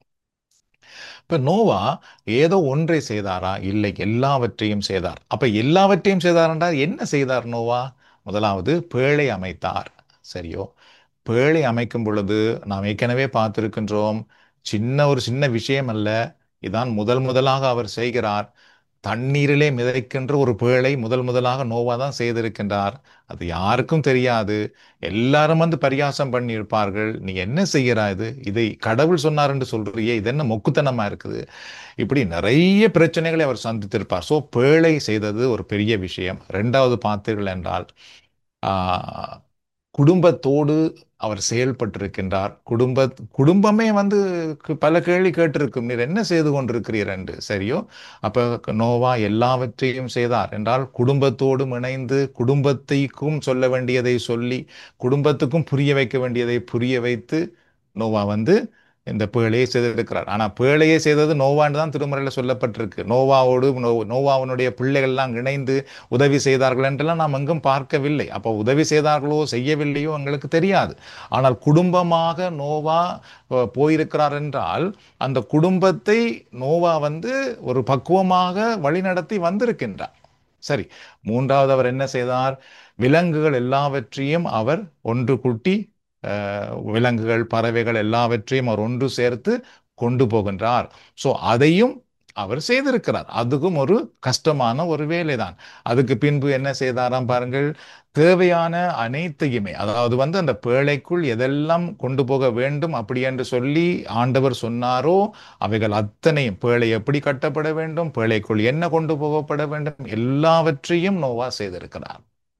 S1: இப்ப நோவா ஏதோ ஒன்றை செய்தாரா இல்லை எல்லாவற்றையும் செய்தார் அப்ப எல்லாவற்றையும் செய்தார் என்றால் என்ன செய்தார் நோவா முதலாவது பேழை அமைத்தார் சரியோ பேழை அமைக்கும் பொழுது நாம் ஏற்கனவே பார்த்திருக்கின்றோம் சின்ன ஒரு சின்ன விஷயம் அல்ல இதான் முதல் முதலாக அவர் செய்கிறார் தண்ணீரிலே மிதக்கின்ற ஒரு பேழை முதல் முதலாக நோவா தான் செய்திருக்கின்றார் அது யாருக்கும் தெரியாது எல்லாரும் வந்து பரியாசம் பண்ணியிருப்பார்கள் நீ என்ன செய்கிறா இது இதை கடவுள் சொன்னார் என்று சொல்றியே இது என்ன மொக்குத்தனமா இருக்குது இப்படி நிறைய பிரச்சனைகளை அவர் சந்தித்திருப்பார் ஸோ பேழை செய்தது ஒரு பெரிய விஷயம் ரெண்டாவது பார்த்தீர்கள் என்றால் ஆஹ், குடும்பத்தோடு அவர் செயல்பட்டிருக்கின்றார் குடும்ப குடும்பமே வந்து கு- பல கேள்வி கேட்டிருக்கும் நீர் என்ன செய்து கொண்டிருக்கிறீர் என்று சரியோ அப்ப நோவா எல்லாவற்றையும் செய்தார் என்றால் குடும்பத்தோடும் இணைந்து குடும்பத்தைக்கும் சொல்ல வேண்டியதை சொல்லி குடும்பத்துக்கும் புரிய வைக்க வேண்டியதை புரிய வைத்து நோவா வந்து இந்த பேழையை செய்திருக்கிறார் ஆனா பேழையை செய்தது நோவான்னு தான் திருமறையில சொல்லப்பட்டிருக்கு நோவாவோடு நோ நோவாவினுடைய பிள்ளைகள்லாம் இணைந்து உதவி செய்தார்கள் என்றெல்லாம் நாம் எங்கும் பார்க்கவில்லை அப்போ உதவி செய்தார்களோ செய்யவில்லையோ எங்களுக்கு தெரியாது ஆனால் குடும்பமாக நோவா அஹ், போயிருக்கிறார் என்றால் அந்த குடும்பத்தை நோவா வந்து ஒரு பக்குவமாக வழிநடத்தி வந்திருக்கின்றார் சரி மூன்றாவது அவர் என்ன செய்தார் விலங்குகள் எல்லாவற்றையும் அவர் ஒன்று கூட்டி அஹ், விலங்குகள் பறவைகள் எல்லாவற்றையும் அவர் ஒன்று சேர்த்து கொண்டு போகின்றார் ஸோ அதையும் அவர் செய்திருக்கிறார் அதுக்கும் ஒரு கஷ்டமான ஒரு வேலைதான் அதுக்கு பின்பு என்ன செய்தாராம் பாருங்கள் தேவையான அனைத்தையுமே அதாவது வந்து அந்த பேழைக்குள் எதெல்லாம் கொண்டு போக வேண்டும் அப்படி என்று சொல்லி ஆண்டவர் சொன்னாரோ அவைகள் அத்தனையும் பேழை எப்படி கட்டப்பட வேண்டும் பேழைக்குள் என்ன கொண்டு போகப்பட வேண்டும் எல்லாவற்றையும் நோவா செய்திருக்கிறார்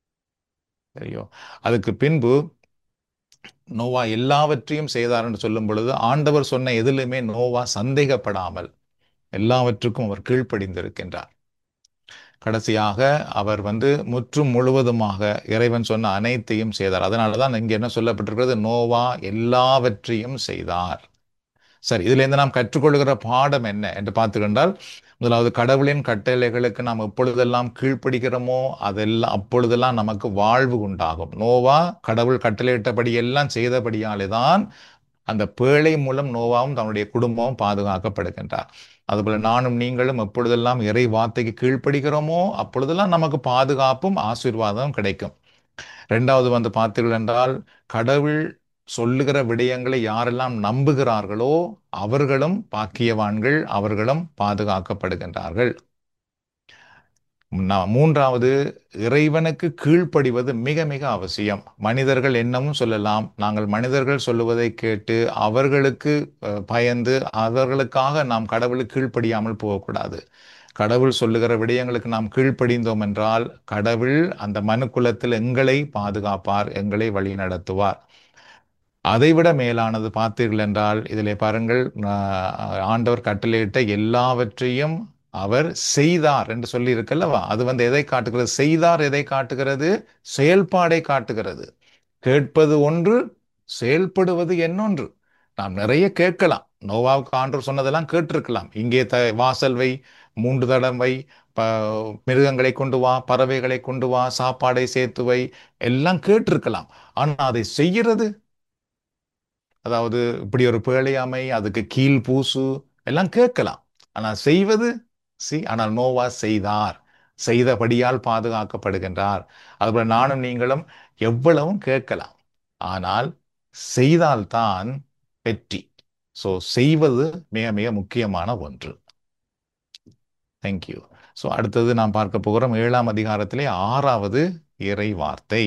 S1: சரியோ அதுக்கு பின்பு நோவா எல்லாவற்றையும் செய்தார் என்று சொல்லும் பொழுது ஆண்டவர் சொன்ன எதிலுமே நோவா சந்தேகப்படாமல் எல்லாவற்றுக்கும் அவர் கீழ்ப்படிந்திருக்கின்றார் கடைசியாக அவர் வந்து முற்றும் முழுவதுமாக இறைவன் சொன்ன அனைத்தையும் செய்தார் அதனால தான் இங்கே என்ன சொல்லப்பட்டிருக்கிறது நோவா எல்லாவற்றையும் செய்தார் சரி இதிலிருந்து நாம் கற்றுக்கொள்கிற பாடம் என்ன என்று பார்த்துக்கொண்டால் முதலாவது கடவுளின் கட்டளைகளுக்கு நாம் எப்பொழுதெல்லாம் கீழ்ப்படுகிறோமோ அதெல்லாம் அப்பொழுதெல்லாம் நமக்கு வாழ்வு உண்டாகும் நோவா கடவுள் கட்டளையிட்டபடி எல்லாம் செய்தபடியாலே தான் அந்த பேழை மூலம் நோவாவும் தன்னுடைய குடும்பமும் பாதுகாக்கப்படுகின்றார் அதுபோல நானும் நீங்களும் எப்பொழுதெல்லாம் இறை வார்த்தைக்கு கீழ்ப்படுகிறோமோ அப்பொழுதெல்லாம் நமக்கு பாதுகாப்பும் ஆசீர்வாதமும் கிடைக்கும் ரெண்டாவது வந்து பார்த்தீர்கள் என்றால் கடவுள் சொல்லுகிற விடயங்களை யாரெல்லாம் நம்புகிறார்களோ அவர்களும் பாக்கியவான்கள் அவர்களும் பாதுகாக்கப்படுகின்றார்கள் நா- மூன்றாவது இறைவனுக்கு கீழ்ப்படிவது மிக மிக அவசியம் மனிதர்கள் என்னவும் சொல்லலாம் நாங்கள் மனிதர்கள் சொல்லுவதை கேட்டு அவர்களுக்கு அஹ், பயந்து அவர்களுக்காக நாம் கடவுளுக்கு கீழ்ப்படியாமல் போகக்கூடாது கடவுள் சொல்லுகிற விடயங்களுக்கு நாம் கீழ்ப்படிந்தோம் என்றால் கடவுள் அந்த மனுக்குலத்தில் எங்களை பாதுகாப்பார் எங்களை வழி நடத்துவார் அதைவிட மேலானது பார்த்தீர்கள் என்றால் இதிலே பாருங்கள் ஆஹ், ஆண்டவர் கட்டளையிட்ட எல்லாவற்றையும் அவர் செய்தார் என்று சொல்லி இருக்கல்லவா அது வந்து எதை காட்டுகிறது செய்தார் எதை காட்டுகிறது செயல்பாடை காட்டுகிறது கேட்பது ஒன்று செயல்படுவது என்னொன்று நாம் நிறைய கேட்கலாம் நோவாவுக்கு ஆண்டவர் சொன்னதெல்லாம் கேட்டிருக்கலாம் இங்கே த வாசல் வை மூன்று தடம் வை ப மிருகங்களை கொண்டு வா பறவைகளை கொண்டு வா சாப்பாடை சேர்த்து வை எல்லாம் கேட்டிருக்கலாம் ஆனா அதை செய்கிறது அதாவது இப்படி ஒரு பேழையாமை அதுக்கு கீழ் பூசு எல்லாம் கேட்கலாம் ஆனால் செய்வது சி ஆனால் நோவா செய்தார் செய்தபடியால் பாதுகாக்கப்படுகின்றார் அதுபோல நானும் நீங்களும் எவ்வளவும் கேட்கலாம் ஆனால் செய்தால்தான் வெற்றி ஸோ செய்வது மிக மிக முக்கியமான ஒன்று தேங்க்யூ ஸோ அடுத்தது நாம் பார்க்க போகிறோம் ஏழாம் அதிகாரத்திலே ஆறாவது இறை வார்த்தை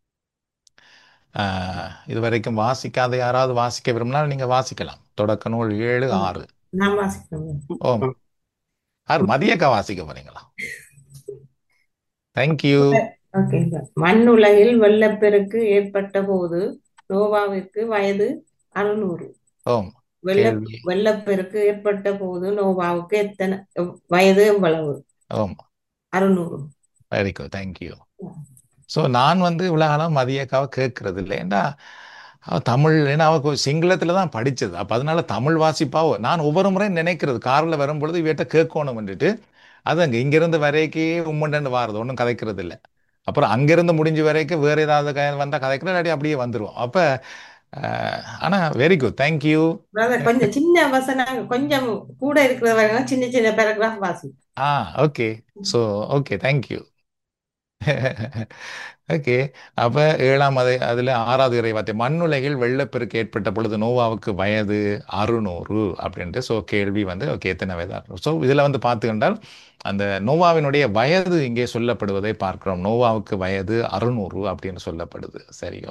S1: ஆஹ் இதுவரைக்கும் வாசிக்காத யாராவது வாசிக்க விரும்பினால் நீங்க வாசிக்கலாம் தொடக்க நூல் ஏழு ஆறு
S8: நான் வாசிக்கிறேன்
S1: ஓம் ஆறு மதியக்கா வாசிக்க போறீங்களா தேங்க்யூ
S8: ஓகே மண்ணுலகில் வெள்ளப்பெருக்கு ஏற்பட்ட போது நோவாவிற்கு வயது அறுநூறு
S1: ஓம்
S8: வெள்ள
S1: கேள்வி
S8: வெள்ளப்பெருக்கு ஏற்பட்ட போது நோவாவுக்கு எத்தனை வயது எவ்வளவு
S1: ஓம்
S8: அறுநூறு
S1: வெரி குட் தேங்க்யூ ஸோ நான் வந்து இவ்வளோ காலம் மதியக்காவை கேட்கறது இல்லை ஏண்டா அவ தமிழ் ஏன்னா அவ சிங்களத்தில் தான் படித்தது அப்போ அதனால தமிழ் வாசிப்பாவோ நான் ஒவ்வொரு முறையும் நினைக்கிறது காரில் வரும்பொழுது இவட்ட கேட்கணும் வந்துட்டு அது அங்கே இங்கேருந்து வரைக்கே உம்மண்டன்னு வாரது ஒன்றும் கதைக்கிறது இல்லை அப்புறம் அங்கேருந்து முடிஞ்ச வரைக்கும் வேறு ஏதாவது க வந்தால் கதைக்கிற இல்லாட்டி அப்படியே வந்துடுவோம் அப்போ ஆனால் வெரி குட் தேங்க்யூ
S8: brother, கொஞ்சம் சின்ன வசனம் கொஞ்சம் கூட இருக்கிறவங்க சின்ன சின்ன பேராகிராஃப் வாசி
S1: ஆ okay so okay thank you okay அப்ப ஏழாம் அதை அதுல ஆறாவது இறைவார்த்தை மண்ணுலகில் வெள்ளப்பெருக்கு ஏற்பட்ட பொழுது நோவாவுக்கு வயது அறுநூறு அப்படின்ட்டு ஸோ கேள்வி வந்து ஓகே எத்தனை வயது ஸோ இதுல வந்து பார்த்துக்கிட்டால் அந்த நோவாவினுடைய வயது இங்கே சொல்லப்படுவதை பார்க்கிறோம் நோவாவுக்கு வயது அறுநூறு அப்படின்னு சொல்லப்படுது சரியோ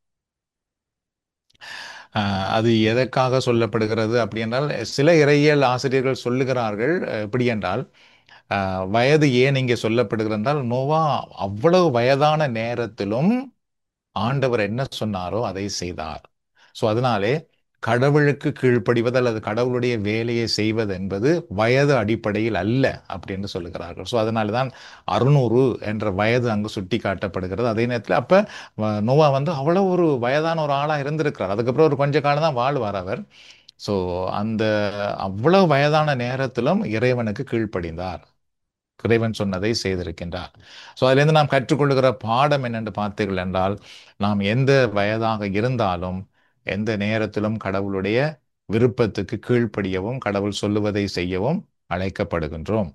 S1: ஆஹ் அது எதற்காக சொல்லப்படுகிறது அப்படி என்றால் சில இறையியல் ஆசிரியர்கள் சொல்லுகிறார்கள் அஹ் எப்படி என்றால் ஆஹ் வயது ஏன் இங்கே சொல்லப்படுகிறது என்றால் நோவா அவ்வளவு வயதான நேரத்திலும் ஆண்டவர் என்ன சொன்னாரோ அதை செய்தார் ஸோ அதனாலே கடவுளுக்கு கீழ்ப்படிவது அல்லது கடவுளுடைய வேலையை செய்வது என்பது வயது அடிப்படையில் அல்ல அப்படின்னு சொல்லுகிறார்கள் ஸோ அதனால தான் அறுநூறு என்ற வயது அங்கு சுட்டி காட்டப்படுகிறது அதே நேரத்தில் அப்போ நோவா வந்து அவ்வளோ ஒரு வயதான ஒரு ஆளாக இருந்திருக்கிறார் அதுக்கப்புறம் ஒரு கொஞ்ச காலம் தான் வாழ்வார் அவர் ஸோ அந்த அவ்வளவு வயதான நேரத்திலும் இறைவனுக்கு கீழ்ப்படிந்தார் இறைவன் சொன்னதை செய்திருக்கின்றார் ஸோ அதிலிருந்து நாம் கற்றுக்கொள்ளுகிற பாடம் என்னென்று பார்த்தீர்கள் என்றால் நாம் எந்த வயதாக இருந்தாலும் எந்த நேரத்திலும் கடவுளுடைய விருப்பத்துக்கு கீழ்ப்படியவும் கடவுள் சொல்லுவதை செய்யவும் அழைக்கப்படுகின்றோம்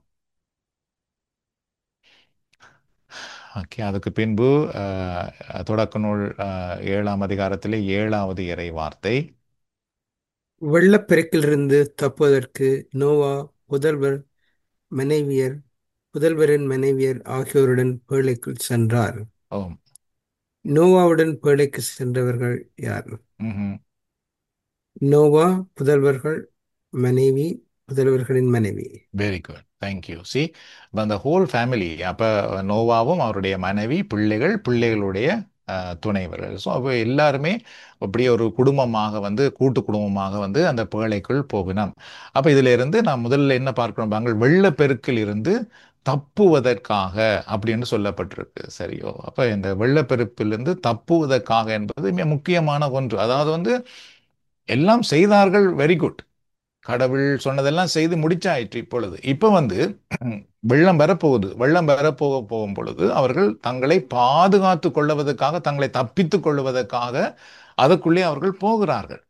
S1: ஓகே அதுக்கு பின்பு அஹ், தொடக்க நூல் அஹ், ஏழாம் அதிகாரத்திலே ஏழாவது இறை வார்த்தை
S4: வெள்ளப்பெருக்கிலிருந்து தப்புவதற்கு நோவா புதல்வர் மனைவியர் புதல்வரின் மனைவியர் ஆகியோருடன் பேழைக்குள் சென்றார்
S1: ஓம்
S4: நோவாவுடன் பேழைக்கு சென்றவர்கள் யார்
S1: ம்ஹும்.
S4: நோவா புதல்வர்கள் மனைவி புதல்வர்களின் மனைவி
S1: வெரி குட் தேங்க்யூ சி இப்போ அந்த ஹோல் ஃபேமிலி அப்போ நோவாவும் அவருடைய மனைவி பிள்ளைகள் பிள்ளைகளுடைய அஹ், துணைவர்கள் ஸோ அப்போ எல்லாருமே அப்படியே ஒரு குடும்பமாக வந்து கூட்டு குடும்பமாக வந்து அந்த பேழைக்குள் போகினோம் அப்போ இதில் இருந்து நாம் முதல்ல என்ன பார்க்கிறோம் பாங்கள் வெள்ளப்பெருக்கில் இருந்து தப்புவதற்காக அப்படின்னு சொல்லப்பட்டிருக்கு சரியோ அப்ப இந்த வெள்ளப்பெருப்பிலிருந்து தப்புவதற்காக என்பது மிக முக்கியமான ஒன்று அதாவது வந்து எல்லாம் செய்தார்கள் வெரி குட் கடவுள் சொன்னதெல்லாம் செய்து முடிச்சாயிற்று இப்பொழுது இப்ப வந்து வெள்ளம் வரப்போகுது வெள்ளம் வரப்போக போகும் பொழுது அவர்கள் தங்களை பாதுகாத்து கொள்வதற்காக தங்களை தப்பித்துக் கொள்வதற்காக அதற்குள்ளே அவர்கள் போகிறார்கள்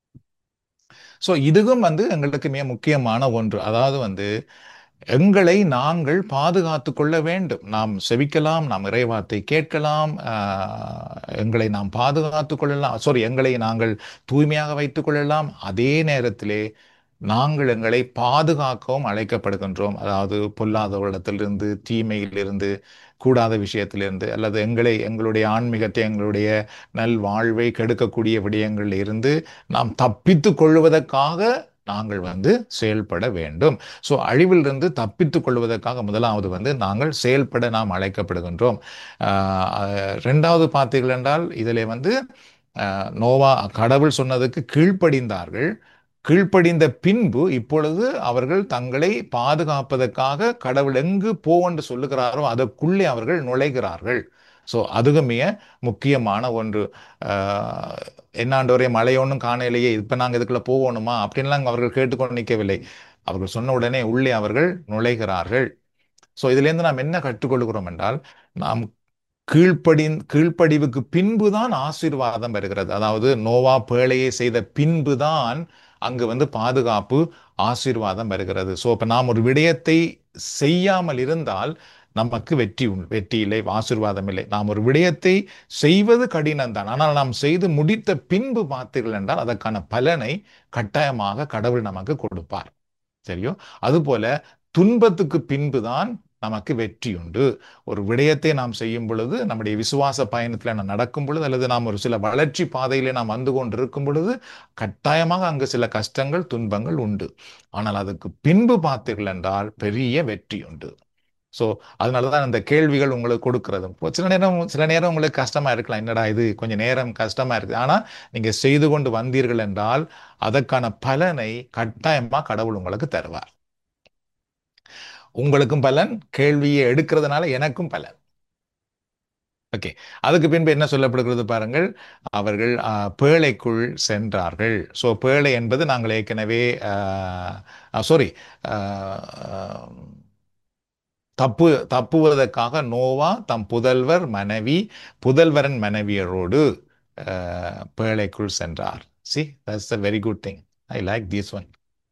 S1: ஸோ இதுவும் வந்து எங்களுக்கு மிக முக்கியமான ஒன்று அதாவது வந்து எங்களை நாங்கள் பாதுகாத்து கொள்ள வேண்டும் நாம் செவிக்கலாம் நாம் இறைவார்த்தை கேட்கலாம் ஆஹ், எங்களை நாம் பாதுகாத்து கொள்ளலாம் சாரி எங்களை நாங்கள் தூய்மையாக வைத்துக் கொள்ளலாம் அதே நேரத்திலே நாங்கள் எங்களை பாதுகாக்கவும் அழைக்கப்படுகின்றோம் அதாவது பொல்லாத உள்ளத்திலிருந்து தீமையிலிருந்து கூடாத விஷயத்திலிருந்து அல்லது எங்களை எங்களுடைய ஆன்மீகத்தை எங்களுடைய நல் வாழ்வை கெடுக்கக்கூடிய விடயங்களில் இருந்து நாம் தப்பித்துக் கொள்வதற்காக நாங்கள் வந்து செயல்பட வேண்டும் ஸோ அழிவிலிருந்து தப்பித்துக் கொள்வதற்காக முதலாவது வந்து நாங்கள் செயல்பட நாம் அழைக்கப்படுகின்றோம் ஆஹ் அஹ் ரெண்டாவது பார்த்தீர்கள் என்றால் இதிலே வந்து ஆஹ் நோவா கடவுள் சொன்னதுக்கு கீழ்ப்படிந்தார்கள் கீழ்ப்படிந்த பின்பு இப்பொழுது அவர்கள் தங்களை பாதுகாப்பதற்காக கடவுள் எங்கு போவென்று சொல்லுகிறாரோ அதற்குள்ளே அவர்கள் நுழைகிறார்கள் ஸோ அதுவும் மிக முக்கியமான ஒன்று ஆஹ் என்னாண்டவரே மழை ஒன்றும் காணலையே இப்போ நாங்கள் இதுக்குள்ள போகணுமா அப்படின்லாம் அவர்கள் கேட்டுக்கொண்டு நிற்கவில்லை அவர்கள் சொன்ன உடனே உள்ளே அவர்கள் நுழைகிறார்கள் ஸோ இதிலேருந்து நாம் என்ன கற்றுக்கொள்கிறோம் என்றால் நாம் கீழ்ப்படி கீழ்ப்படிவுக்கு பின்புதான் ஆசீர்வாதம் வருகிறது அதாவது நோவா பேழையை செய்த பின்புதான் அங்கு வந்து பாதுகாப்பு ஆசீர்வாதம் வருகிறது ஸோ இப்போ நாம் ஒரு விடயத்தை செய்யாமல் இருந்தால் நமக்கு வெற்றி உண்டு வெற்றி இல்லை ஆசீர்வாதம் இல்லை நாம் ஒரு விடயத்தை செய்வது கடினம்தான் ஆனால் நாம் செய்து முடித்த பின்பு பார்த்தீர்கள் என்றால் அதற்கான பலனை கட்டாயமாக கடவுள் நமக்கு கொடுப்பார் சரியோ அதுபோல துன்பத்துக்கு பின்புதான் நமக்கு வெற்றி உண்டு ஒரு விடயத்தை நாம் செய்யும் பொழுது நம்முடைய விசுவாச பயணத்தில் நாம் நடக்கும் பொழுது அல்லது நாம் ஒரு சில வளர்ச்சி பாதையிலே நாம் வந்து கொண்டு இருக்கும் பொழுது கட்டாயமாக அங்கு சில கஷ்டங்கள் துன்பங்கள் உண்டு ஆனால் அதுக்கு பின்பு பார்த்தீர்கள் என்றால் பெரிய வெற்றி உண்டு ஸோ அதனால தான் அந்த கேள்விகள் உங்களுக்கு கொடுக்கறது இப்போ சில நேரம் சில நேரம் உங்களுக்கு கஷ்டமா இருக்கலாம் என்னடா இது கொஞ்சம் நேரம் கஷ்டமா இருக்குது ஆனால் நீங்க செய்து கொண்டு வந்தீர்கள் என்றால் அதற்கான பலனை கட்டாயமா கடவுள் உங்களுக்கு தருவார் உங்களுக்கும் பலன் கேள்வியை எடுக்கிறதுனால எனக்கும் பலன் ஓகே அதுக்கு பின்பு என்ன சொல்லப்படுகிறது பாருங்கள் அவர்கள் ஆஹ், பேழைக்குள் சென்றார்கள் ஸோ பேழை என்பது நாங்கள் ஏற்கனவே சாரி தப்பு தப்புவதற்காக நோவா தம் புதல்வர் மனைவி புதல்வரன் மனைவியரோடு ஆஹ், பேழைக்குள் சென்றார் see that's a very good thing I like this one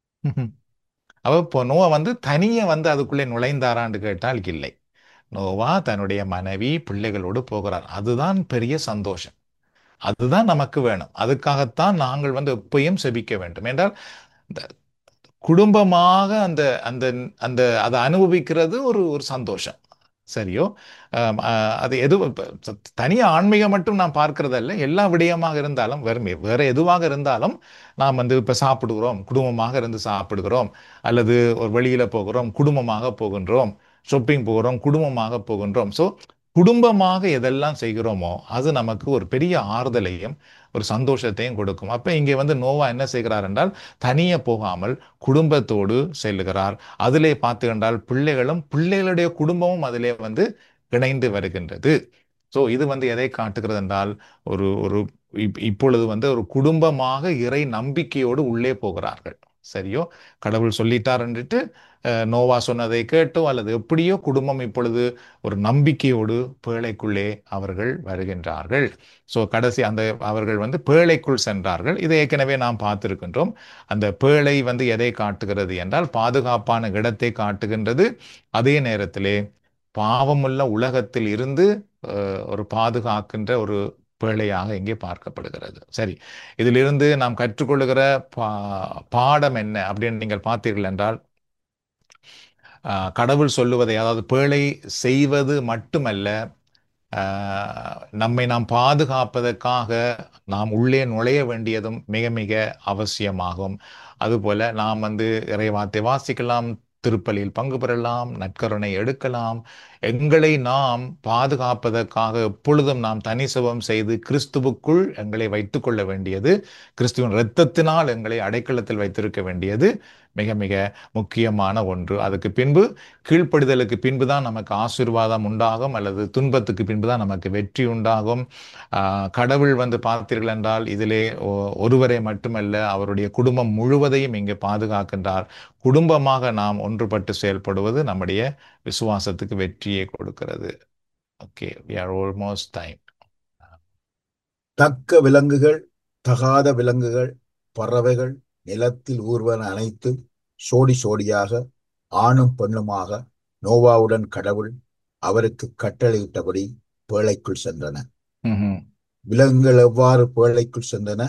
S1: அவ இப்போ நோவா வந்து தனியே வந்து அதுக்குள்ளே நுழைந்தாரான்னு கேட்டால் இல்லை நோவா தன்னுடைய மனைவி பிள்ளைகளோடு போகிறார் அதுதான் பெரிய சந்தோஷம் அதுதான் நமக்கு வேணும் அதுக்காகத்தான் நாங்கள் வந்து எப்பயும் செபிக்க வேண்டும் என்றால் இந்த குடும்பமாக அந்த அந்த அந்த அதை அனுபவிக்கிறது ஒரு ஒரு சந்தோஷம் சரியோ ஆம், ஆஹ், அது எது இப்ப ச- தனியா ஆன்மீகம் மட்டும் நான் பார்க்கறதல்ல எல்லா விடயமாக இருந்தாலும் வேற வேற எதுவாக இருந்தாலும் நாம் வந்து இப்ப சாப்பிடுகிறோம் குடும்பமாக இருந்து சாப்பிடுகிறோம் அல்லது ஒரு வெளியில போகிறோம் குடும்பமாக போகின்றோம் ஷாப்பிங் போகிறோம் குடும்பமாக போகின்றோம் ஸோ குடும்பமாக எதெல்லாம் செய்கிறோமோ அது நமக்கு ஒரு பெரிய ஆறுதலையும் ஒரு சந்தோஷத்தையும் கொடுக்கும் அப்ப இங்கே வந்து நோவா என்ன செய்கிறார் என்றால் தனியே போகாமல் குடும்பத்தோடு செல்லுகிறார் அதிலே பார்த்து கண்டால் பிள்ளைகளும் பிள்ளைகளுடைய குடும்பமும் அதிலே வந்து இணைந்து வருகின்றது ஸோ இது வந்து எதை காட்டுகிறது என்றால் ஒரு ஒரு இப்- இப்பொழுது வந்து ஒரு குடும்பமாக இறை நம்பிக்கையோடு உள்ளே போகிறார்கள் சரியோ கடவுள் சொல்லிட்டார் என்றுட்டு அஹ், நோவா சொன்னதை கேட்டோ அல்லது எப்படியோ குடும்பம் இப்பொழுது ஒரு நம்பிக்கையோடு பேழைக்குள்ளே அவர்கள் வருகின்றார்கள் ஸோ கடைசி அந்த அவர்கள் வந்து பேழைக்குள் சென்றார்கள் இதை ஏற்கனவே நாம் பார்த்திருக்கின்றோம் அந்த பேழை வந்து எதை காட்டுகிறது என்றால் பாதுகாப்பான இடத்தை காட்டுகின்றது அதே நேரத்திலே பாவமுள்ள உலகத்தில் இருந்து அஹ், ஒரு பாதுகாக்கின்ற ஒரு பேழையாக இங்கே பார்க்கப்படுகிறது சரி இதிலிருந்து நாம் கற்றுக்கொள்ளுகிற பா பாடம் என்ன அப்படின்னு நீங்கள் பார்த்தீர்கள் என்றால் ஆஹ், கடவுள் சொல்லுவதை அதாவது பேழை செய்வது மட்டுமல்ல ஆஹ், நம்மை நாம் பாதுகாப்பதற்காக நாம் உள்ளே நுழைய வேண்டியதும் மிக மிக அவசியமாகும் அதுபோல நாம் வந்து இறைவார்த்தை வாசிக்கலாம் திருப்பலியில் பங்கு பெறலாம் நற்கருணை எடுக்கலாம் எங்களை நாம் பாதுகாப்பதற்காக எப்பொழுதும் நாம் தனிசவம் செய்து கிறிஸ்துவுக்குள் எங்களை வைத்துக்கொள்ள வேண்டியது கிறிஸ்துவின் இரத்தத்தினால் எங்களை அடைக்கலத்தில் வைத்திருக்க வேண்டியது மிக மிக முக்கியமான ஒன்று அதுக்கு பின்பு கீழ்ப்படிதலுக்கு பின்பு தான் நமக்கு ஆசீர்வாதம் உண்டாகும் அல்லது துன்பத்துக்கு பின்பு தான் நமக்கு வெற்றி உண்டாகும் ஆஹ் கடவுள் வந்து பார்த்தீர்கள் என்றால் இதிலே ஒ- ஒருவரை மட்டுமல்ல அவருடைய குடும்பம் முழுவதையும் இங்கே பாதுகாக்கின்றார் குடும்பமாக நாம் ஒன்றுபட்டு செயல்படுவது நம்முடைய விசுவாசத்துக்கு வெற்றியை கொடுக்கிறது okay we are almost time
S2: தக்க விலங்குகள் தகாத விலங்குகள் பறவைகள் நிலத்தில் ஊர்வன அனைத்தும் சோடி சோடியாக ஆணும் பெண்ணுமாக நோவாவுடன் கடவுள் அவருக்கு கட்டளையிட்டபடி பேழைக்குள் சென்றன
S1: ம்ஹும்.
S2: விலங்குகள் எவ்வாறு பேழைக்குள் சென்றன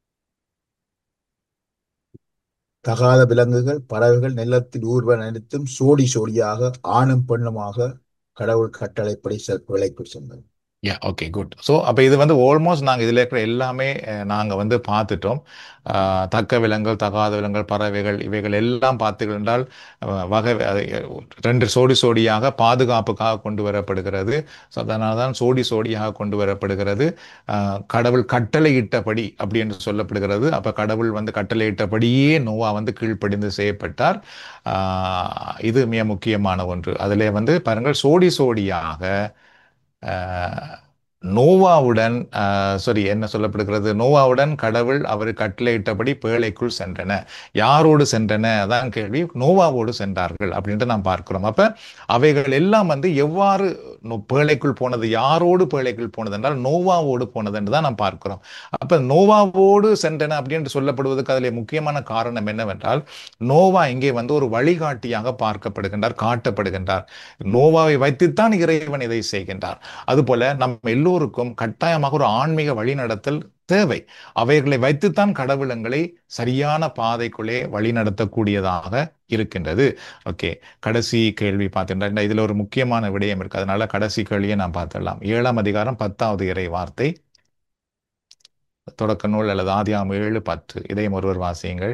S2: தகாத விலங்குகள் பறவைகள் நிலத்தில் ஊர்வன அனைத்தும் சோடி சோடியாக ஆணும் பெண்ணுமாக கடவுள் கட்டளைப்படி செ- பேழைக்குள் சென்றன
S1: யா ஓகே குட் ஸோ அப்போ இது வந்து ஆல்மோஸ்ட் நாங்கள் இதில் இருக்கிற எல்லாமே நாங்கள் வந்து பார்த்துட்டோம் அஹ், தக்க விலங்குகள் தகாத விலங்குகள் பறவைகள் இவைகள் எல்லாம் பார்த்தீர்கள் என்றால் அஹ், வகை அது, அஹ், ரெண்டு சோடி சோடியாக பாதுகாப்புக்காக கொண்டு வரப்படுகிறது ஸோ அதனால தான் சோடி சோடியாக கொண்டு வரப்படுகிறது அஹ், கடவுள் கட்டளையிட்டபடி அப்படி என்று சொல்லப்படுகிறது அப்போ கடவுள் வந்து கட்டளையிட்டபடியே நோவா வந்து கீழ்ப்படிந்து செய்யப்பட்டார் அஹ், இது மிக முக்கியமான ஒன்று அதிலே வந்து பாருங்கள் சோடி சோடியாக ஆஹ் நோவாவுடன் சாரி என்ன சொல்லப்படுகிறது நோவாவுடன் கடவுள் அவர் கட்டளையிட்டபடி பேழைக்குள் சென்றன யாரோடு சென்றன அதான் கேள்வி நோவாவோடு சென்றார்கள் அப்படின்ட்டு நாம் பார்க்கிறோம் அப்ப அவைகள் எல்லாம் வந்து எவ்வாறு நோ- பேழைக்குள் போனது யாரோடு பேழைக்குள் போனது என்றால் நோவாவோடு போனது என்று தான் நாம் பார்க்கிறோம் அப்ப நோவாவோடு சென்றன அப்படின்னு சொல்லப்படுவதற்கு அதிலே முக்கியமான காரணம் என்னவென்றால் நோவா இங்கே வந்து ஒரு வழிகாட்டியாக பார்க்கப்படுகின்றார் காட்டப்படுகின்றார் நோவாவை வைத்துத்தான் இறைவன் இதை செய்கின்றார் அதுபோல நம் எல்லோருக்கும் கட்டாயமாக ஒரு ஆன்மீக வழிநடத்தல் தேவை அவைகளை வைத்துத்தான் கடவுள் எங்களை சரியான பாதைக்குள்ளே வழிநடத்தக்கூடியதாக இருக்கின்றது ஓகே கடைசி கேள்வி பார்த்தீங்கன்னா இதுல ஒரு முக்கியமான விடயம் இருக்கு அதனால கடைசி கேள்வியை நாம் பார்த்துடலாம் ஏழாம் அதிகாரம் பத்தாவது இறை வார்த்தை தொடக்க நூல் அல்லது ஆதியாம் ஏழு பத்து இதையும் ஒருவர் வாசியுங்கள்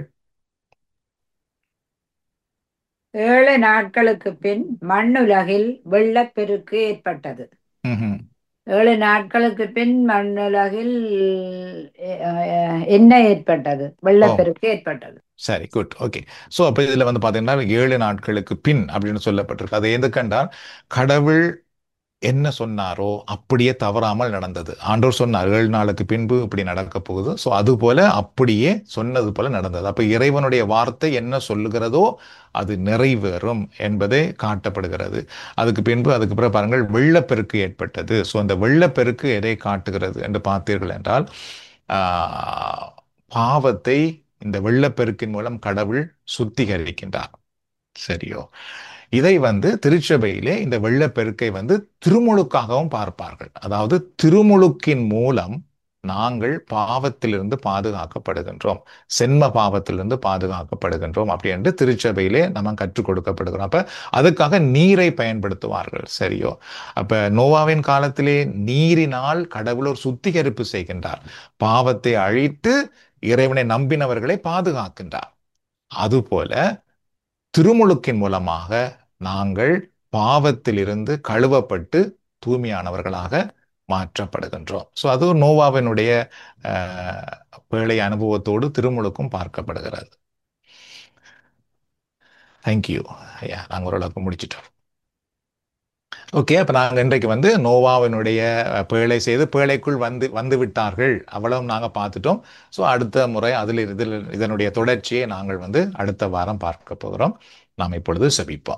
S6: ஏழு நாட்களுக்கு பின் மண்ணுலகில் வெள்ளப்பெருக்கு ஏற்பட்டது
S1: ம்ஹும்.
S6: ஏழு நாட்களுக்கு பின் மண்ணுலகில் அஹ், என்ன ஏற்பட்டது
S1: ஓ
S6: வெள்ளப்பெருக்கு ஏற்பட்டது
S1: சரி குட் ஓகே ஸோ அப்போ இதில் வந்து பார்த்தீங்கன்னா ஏழு நாட்களுக்கு பின் அப்படின்னு சொல்லப்பட்டிருக்கு அது எதுக்கென்றால் கடவுள் என்ன சொன்னாரோ அப்படியே தவறாமல் நடந்தது ஆண்டவர் சொன்னார் ஏழு நாளுக்கு பின்பு இப்படி நடக்க போகுது ஸோ அது போல அப்படியே சொன்னது போல நடந்தது அப்போ இறைவனுடைய வார்த்தை என்ன சொல்லுகிறதோ அது நிறைவேறும் என்பதே காட்டப்படுகிறது அதுக்கு பின்பு அதுக்கு பிறகு பாருங்கள் வெள்ளப்பெருக்கு ஏற்பட்டது ஸோ அந்த வெள்ளப்பெருக்கு எதை காட்டுகிறது என்று பார்த்தீர்கள் என்றால் ஆஹ், பாவத்தை இந்த வெள்ளப்பெருக்கின் மூலம் கடவுள் சுத்திகரிக்கின்றார் சரியோ இதை வந்து திருச்சபையிலே இந்த வெள்ளப்பெருக்கை வந்து திருமுழுக்காகவும் பார்ப்பார்கள் அதாவது திருமுழுக்கின் மூலம் நாங்கள் பாவத்திலிருந்து பாதுகாக்கப்படுகின்றோம் சென்ம பாவத்திலிருந்து பாதுகாக்கப்படுகின்றோம் அப்படி என்று திருச்சபையிலே நம்ம கற்றுக் கொடுக்கப்படுகிறோம் அப்ப அதுக்காக நீரை பயன்படுத்துவார்கள் சரியோ அப்ப நோவாவின் காலத்திலே நீரினால் கடவுள் ஒரு சுத்திகரிப்பு செய்கின்றார் பாவத்தை அழித்து இறைவனை நம்பினவர்களை பாதுகாக்கின்றார் அதுபோல திருமுழுக்கின் மூலமாக நாங்கள் பாவத்திலிருந்து கழுவப்பட்டு தூய்மையானவர்களாக மாற்றப்படுகின்றோம் ஸோ அது ஒரு நோவாவினுடைய அஹ், பேழை அனுபவத்தோடு திருமுழுக்கும் பார்க்கப்படுகிறது தேங்க்யூ ஐயா நாங்கள் ஓரளவுக்கு முடிச்சிட்டோம் ஓகே அப்போ நாங்கள் இன்றைக்கு வந்து நோவாவினுடைய அஹ், பேழை செய்து பேழைக்குள் வந்து வந்து விட்டார்கள் அவ்வளவு நாங்கள் பார்த்துட்டோம் ஸோ அடுத்த முறை அதில் இதில் இதனுடைய தொடர்ச்சியை நாங்கள் வந்து அடுத்த வாரம் பார்க்க போகிறோம் நாம் இப்பொழுது செபிப்போம்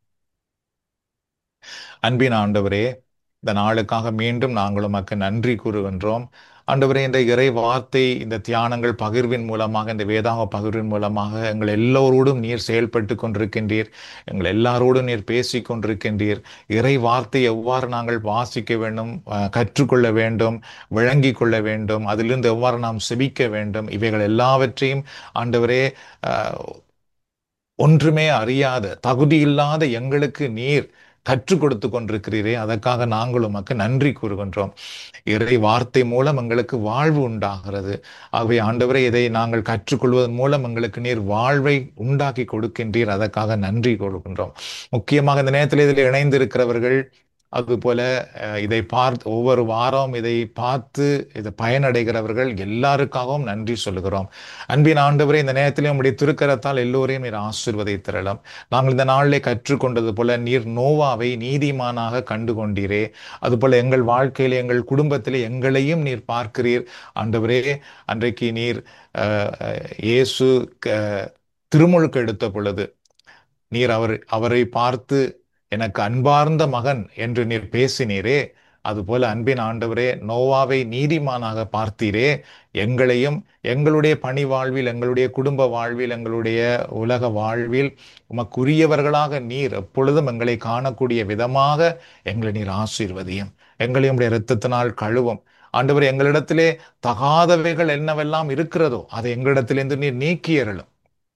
S1: அன்பின் ஆண்டவரே இந்த நாளுக்காக மீண்டும் நாங்கள் உமக்கு நன்றி கூறுகின்றோம் ஆண்டவரே இந்த இறை வார்த்தை இந்த தியானங்கள் பகிர்வின் மூலமாக இந்த வேதாக பகிர்வின் மூலமாக எங்கள் எல்லோரோடும் நீர் செயல்பட்டு கொண்டிருக்கின்றீர் எங்கள் எல்லாரோடும் நீர் பேசிக் கொண்டிருக்கின்றீர் இறை வார்த்தை எவ்வாறு நாங்கள் வாசிக்க வேண்டும் அஹ், கற்றுக்கொள்ள வேண்டும் விளங்கிக் கொள்ள வேண்டும் அதிலிருந்து எவ்வாறு நாம் செபிக்க வேண்டும் இவைகள் எல்லாவற்றையும் ஆண்டவரே அஹ், ஒன்றுமே அறியாத தகுதியில்லாத எங்களுக்கு நீர் கற்றுக் கொடுத்து கொண்டிருக்கிறீரே அதற்காக நாங்கள் உமக்கு நன்றி கூறுகின்றோம் இறை வார்த்தை மூலம் எங்களுக்கு வாழ்வு உண்டாகிறது ஆகவே ஆண்டவரே இதை நாங்கள் கற்றுக்கொள்வதன் மூலம் எங்களுக்கு நீர் வாழ்வை உண்டாக்கி கொடுக்கின்றீர் அதற்காக நன்றி கொடுக்கின்றோம் முக்கியமாக இந்த நேரத்தில் இதில் இணைந்திருக்கிறவர்கள் அதுபோல அஹ், இதை பார்த்து ஒவ்வொரு வாரம் இதை பார்த்து இதை பயனடைகிறவர்கள் எல்லாருக்காகவும் நன்றி சொல்லுகிறோம் அன்பின் ஆண்டவரே இந்த நேரத்திலே உம்முடைய திருக்கரத்தால் எல்லோரையும் நீர் ஆசீர்வதித்திரலாம் நாங்கள் இந்த நாளிலே கற்றுக்கொண்டது போல நீர் நோவாவை நீதிமானாக கண்டு கொண்டீரே அதுபோல எங்கள் வாழ்க்கையிலே எங்கள் குடும்பத்திலே எங்களையும் நீர் பார்க்கிறீர் ஆண்டவரே அன்றைக்கு நீர் அஹ், அஹ், இயேசு க- திருமுழுக்கு எடுத்த பொழுது நீர் அவர் அவரை பார்த்து எனக்கு அன்பார்ந்த மகன் என்று நீர் பேசினீரே அதுபோல அன்பின் ஆண்டவரே நோவாவை நீதிமானாக பார்த்தீரே எங்களையும் எங்களுடைய பணி வாழ்வில் எங்களுடைய குடும்ப வாழ்வில் எங்களுடைய உலக வாழ்வில் உமக்குரியவர்களாக நீர் எப்பொழுதும் எங்களை காணக்கூடிய விதமாக எங்களை நீர் ஆசீர்வதியும் எங்களை உம்முடைய இரத்தத்தினால் கழுவும் ஆண்டவர் எங்களிடத்திலே தகாதவைகள் என்னவெல்லாம் இருக்கிறதோ அதை எங்களிடத்திலிருந்து நீர் நீக்கி அருளும்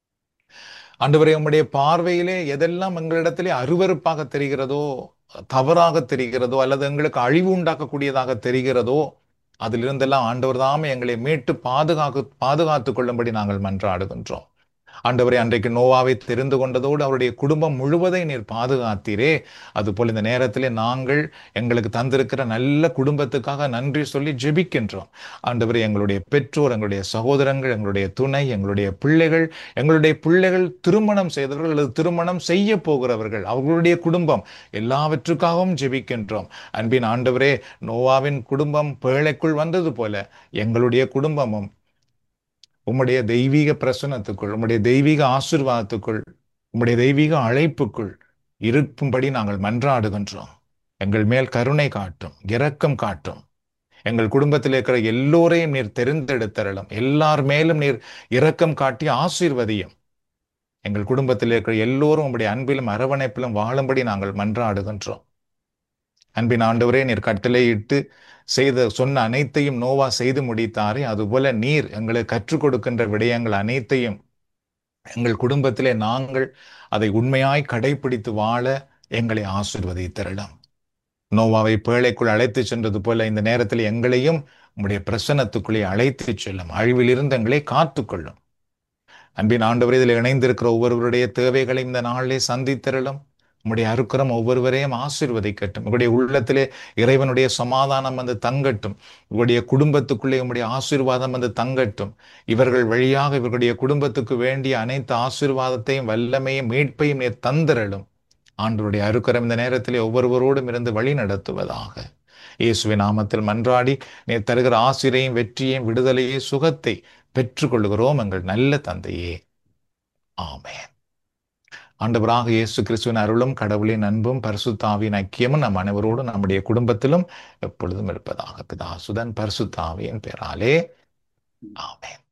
S1: ஆண்டவரே உம்முடைய பார்வையிலே எதெல்லாம் எங்களிடத்திலே அருவருப்பாக தெரிகிறதோ தவறாக தெரிகிறதோ அல்லது எங்களுக்கு அழிவு உண்டாக்கக்கூடியதாக தெரிகிறதோ அதிலிருந்தெல்லாம் ஆண்டவர் தாமே எங்களை மீட்டு பாதுகாக்கு பாதுகாத்துக் கொள்ளும்படி நாங்கள் மன்றாடுகின்றோம் ஆண்டவரே அன்றைக்கு நோவாவை தெரிந்து கொண்டதோடு அவருடைய குடும்பம் முழுவதை நீர் பாதுகாத்தீரே அதுபோல் இந்த நேரத்திலே நாங்கள் எங்களுக்கு தந்திருக்கிற நல்ல குடும்பத்துக்காக நன்றி சொல்லி ஜெபிக்கின்றோம் ஆண்டவரே எங்களுடைய பெற்றோர் எங்களுடைய சகோதரங்கள் எங்களுடைய துணை எங்களுடைய பிள்ளைகள் எங்களுடைய பிள்ளைகள் திருமணம் செய்தவர்கள் அல்லது திருமணம் செய்ய போகிறவர்கள் அவர்களுடைய குடும்பம் எல்லாவற்றுக்காகவும் ஜெபிக்கின்றோம் அன்பின் ஆண்டவரே நோவாவின் குடும்பம் பேழைக்குள் வந்தது போல எங்களுடைய குடும்பமும் உம்முடைய தெய்வீக பிரசனத்துக்குள் உம்முடைய தெய்வீக ஆசீர்வாதத்துக்குள் உம்முடைய தெய்வீக அழைப்புக்குள் இருக்கும்படி நாங்கள் மன்றாடுகின்றோம் எங்கள் மேல் கருணை காட்டும் இரக்கம் காட்டும் எங்கள் குடும்பத்தில் இருக்கிற எல்லோரையும் நீர் தெரிந்தெடுத்தரலாம் எல்லார் மேலும் நீர் இரக்கம் காட்டி ஆசீர்வதியும் எங்கள் குடும்பத்தில் இருக்கிற எல்லோரும் உம்முடைய அன்பிலும் அரவணைப்பிலும் வாழும்படி நாங்கள் மன்றாடுகின்றோம் அன்பின் ஆண்டவரே நீர் கட்டளையிட்டு செய்த சொன்ன அனைத்தையும் நோவா செய்து முடித்தாரே அதுபோல நீர் எங்களுக்கு கற்றுக் கொடுக்கின்ற விடயங்கள் அனைத்தையும் எங்கள் குடும்பத்திலே நாங்கள் அதை உண்மையாய் கடைபிடித்து வாழ எங்களை ஆசீர்வதித்தரலாம் நோவாவை பேழைக்குள் அழைத்துச் சென்றது போல இந்த நேரத்தில் எங்களையும் உம்முடைய பிரசன்னத்துக்குள்ளே அழைத்துச் செல்லும் அழிவிலிருந்து எங்களை காத்துக்கொள்ளும் அன்பின் ஆண்டவரே இதில் இணைந்திருக்கிற ஒவ்வொருவருடைய தேவைகளை இந்த நாளிலே சந்தித்திரலும் உம்முடைய அருக்கரம் ஒவ்வொருவரையும் ஆசீர்வதிக்கட்டும் உங்களுடைய உள்ளத்திலே இறைவனுடைய சமாதானம் வந்து தங்கட்டும் உங்களுடைய குடும்பத்துக்குள்ளே உம்முடைய ஆசீர்வாதம் வந்து தங்கட்டும் இவர்கள் வழியாக இவர்களுடைய குடும்பத்துக்கு வேண்டிய அனைத்து ஆசீர்வாதத்தையும் வல்லமையும் மீட்பையும் நீர் தந்திரலும் ஆண்டவருடைய அருக்கரம் இந்த நேரத்திலே ஒவ்வொருவரோடும் இருந்து வழி நடத்துவதாக இயேசுவின் நாமத்தில் மன்றாடி நீர் தருகிற ஆசிரியையும் வெற்றியையும் விடுதலையை சுகத்தை பெற்றுக்கொள்கிறோம் எங்கள் நல்ல தந்தையே ஆமென் ஆண்டவராக இயேசு கிறிஸ்துவின் அருளும் கடவுளின் அன்பும் பரிசுத்தாவின் ஐக்கியமும் நம் அனைவரோடும் நம்முடைய குடும்பத்திலும் எப்பொழுதும் இருப்பதாக பிதாசுதன் பரிசுத்தாவியின் பெயராலே ஆமென்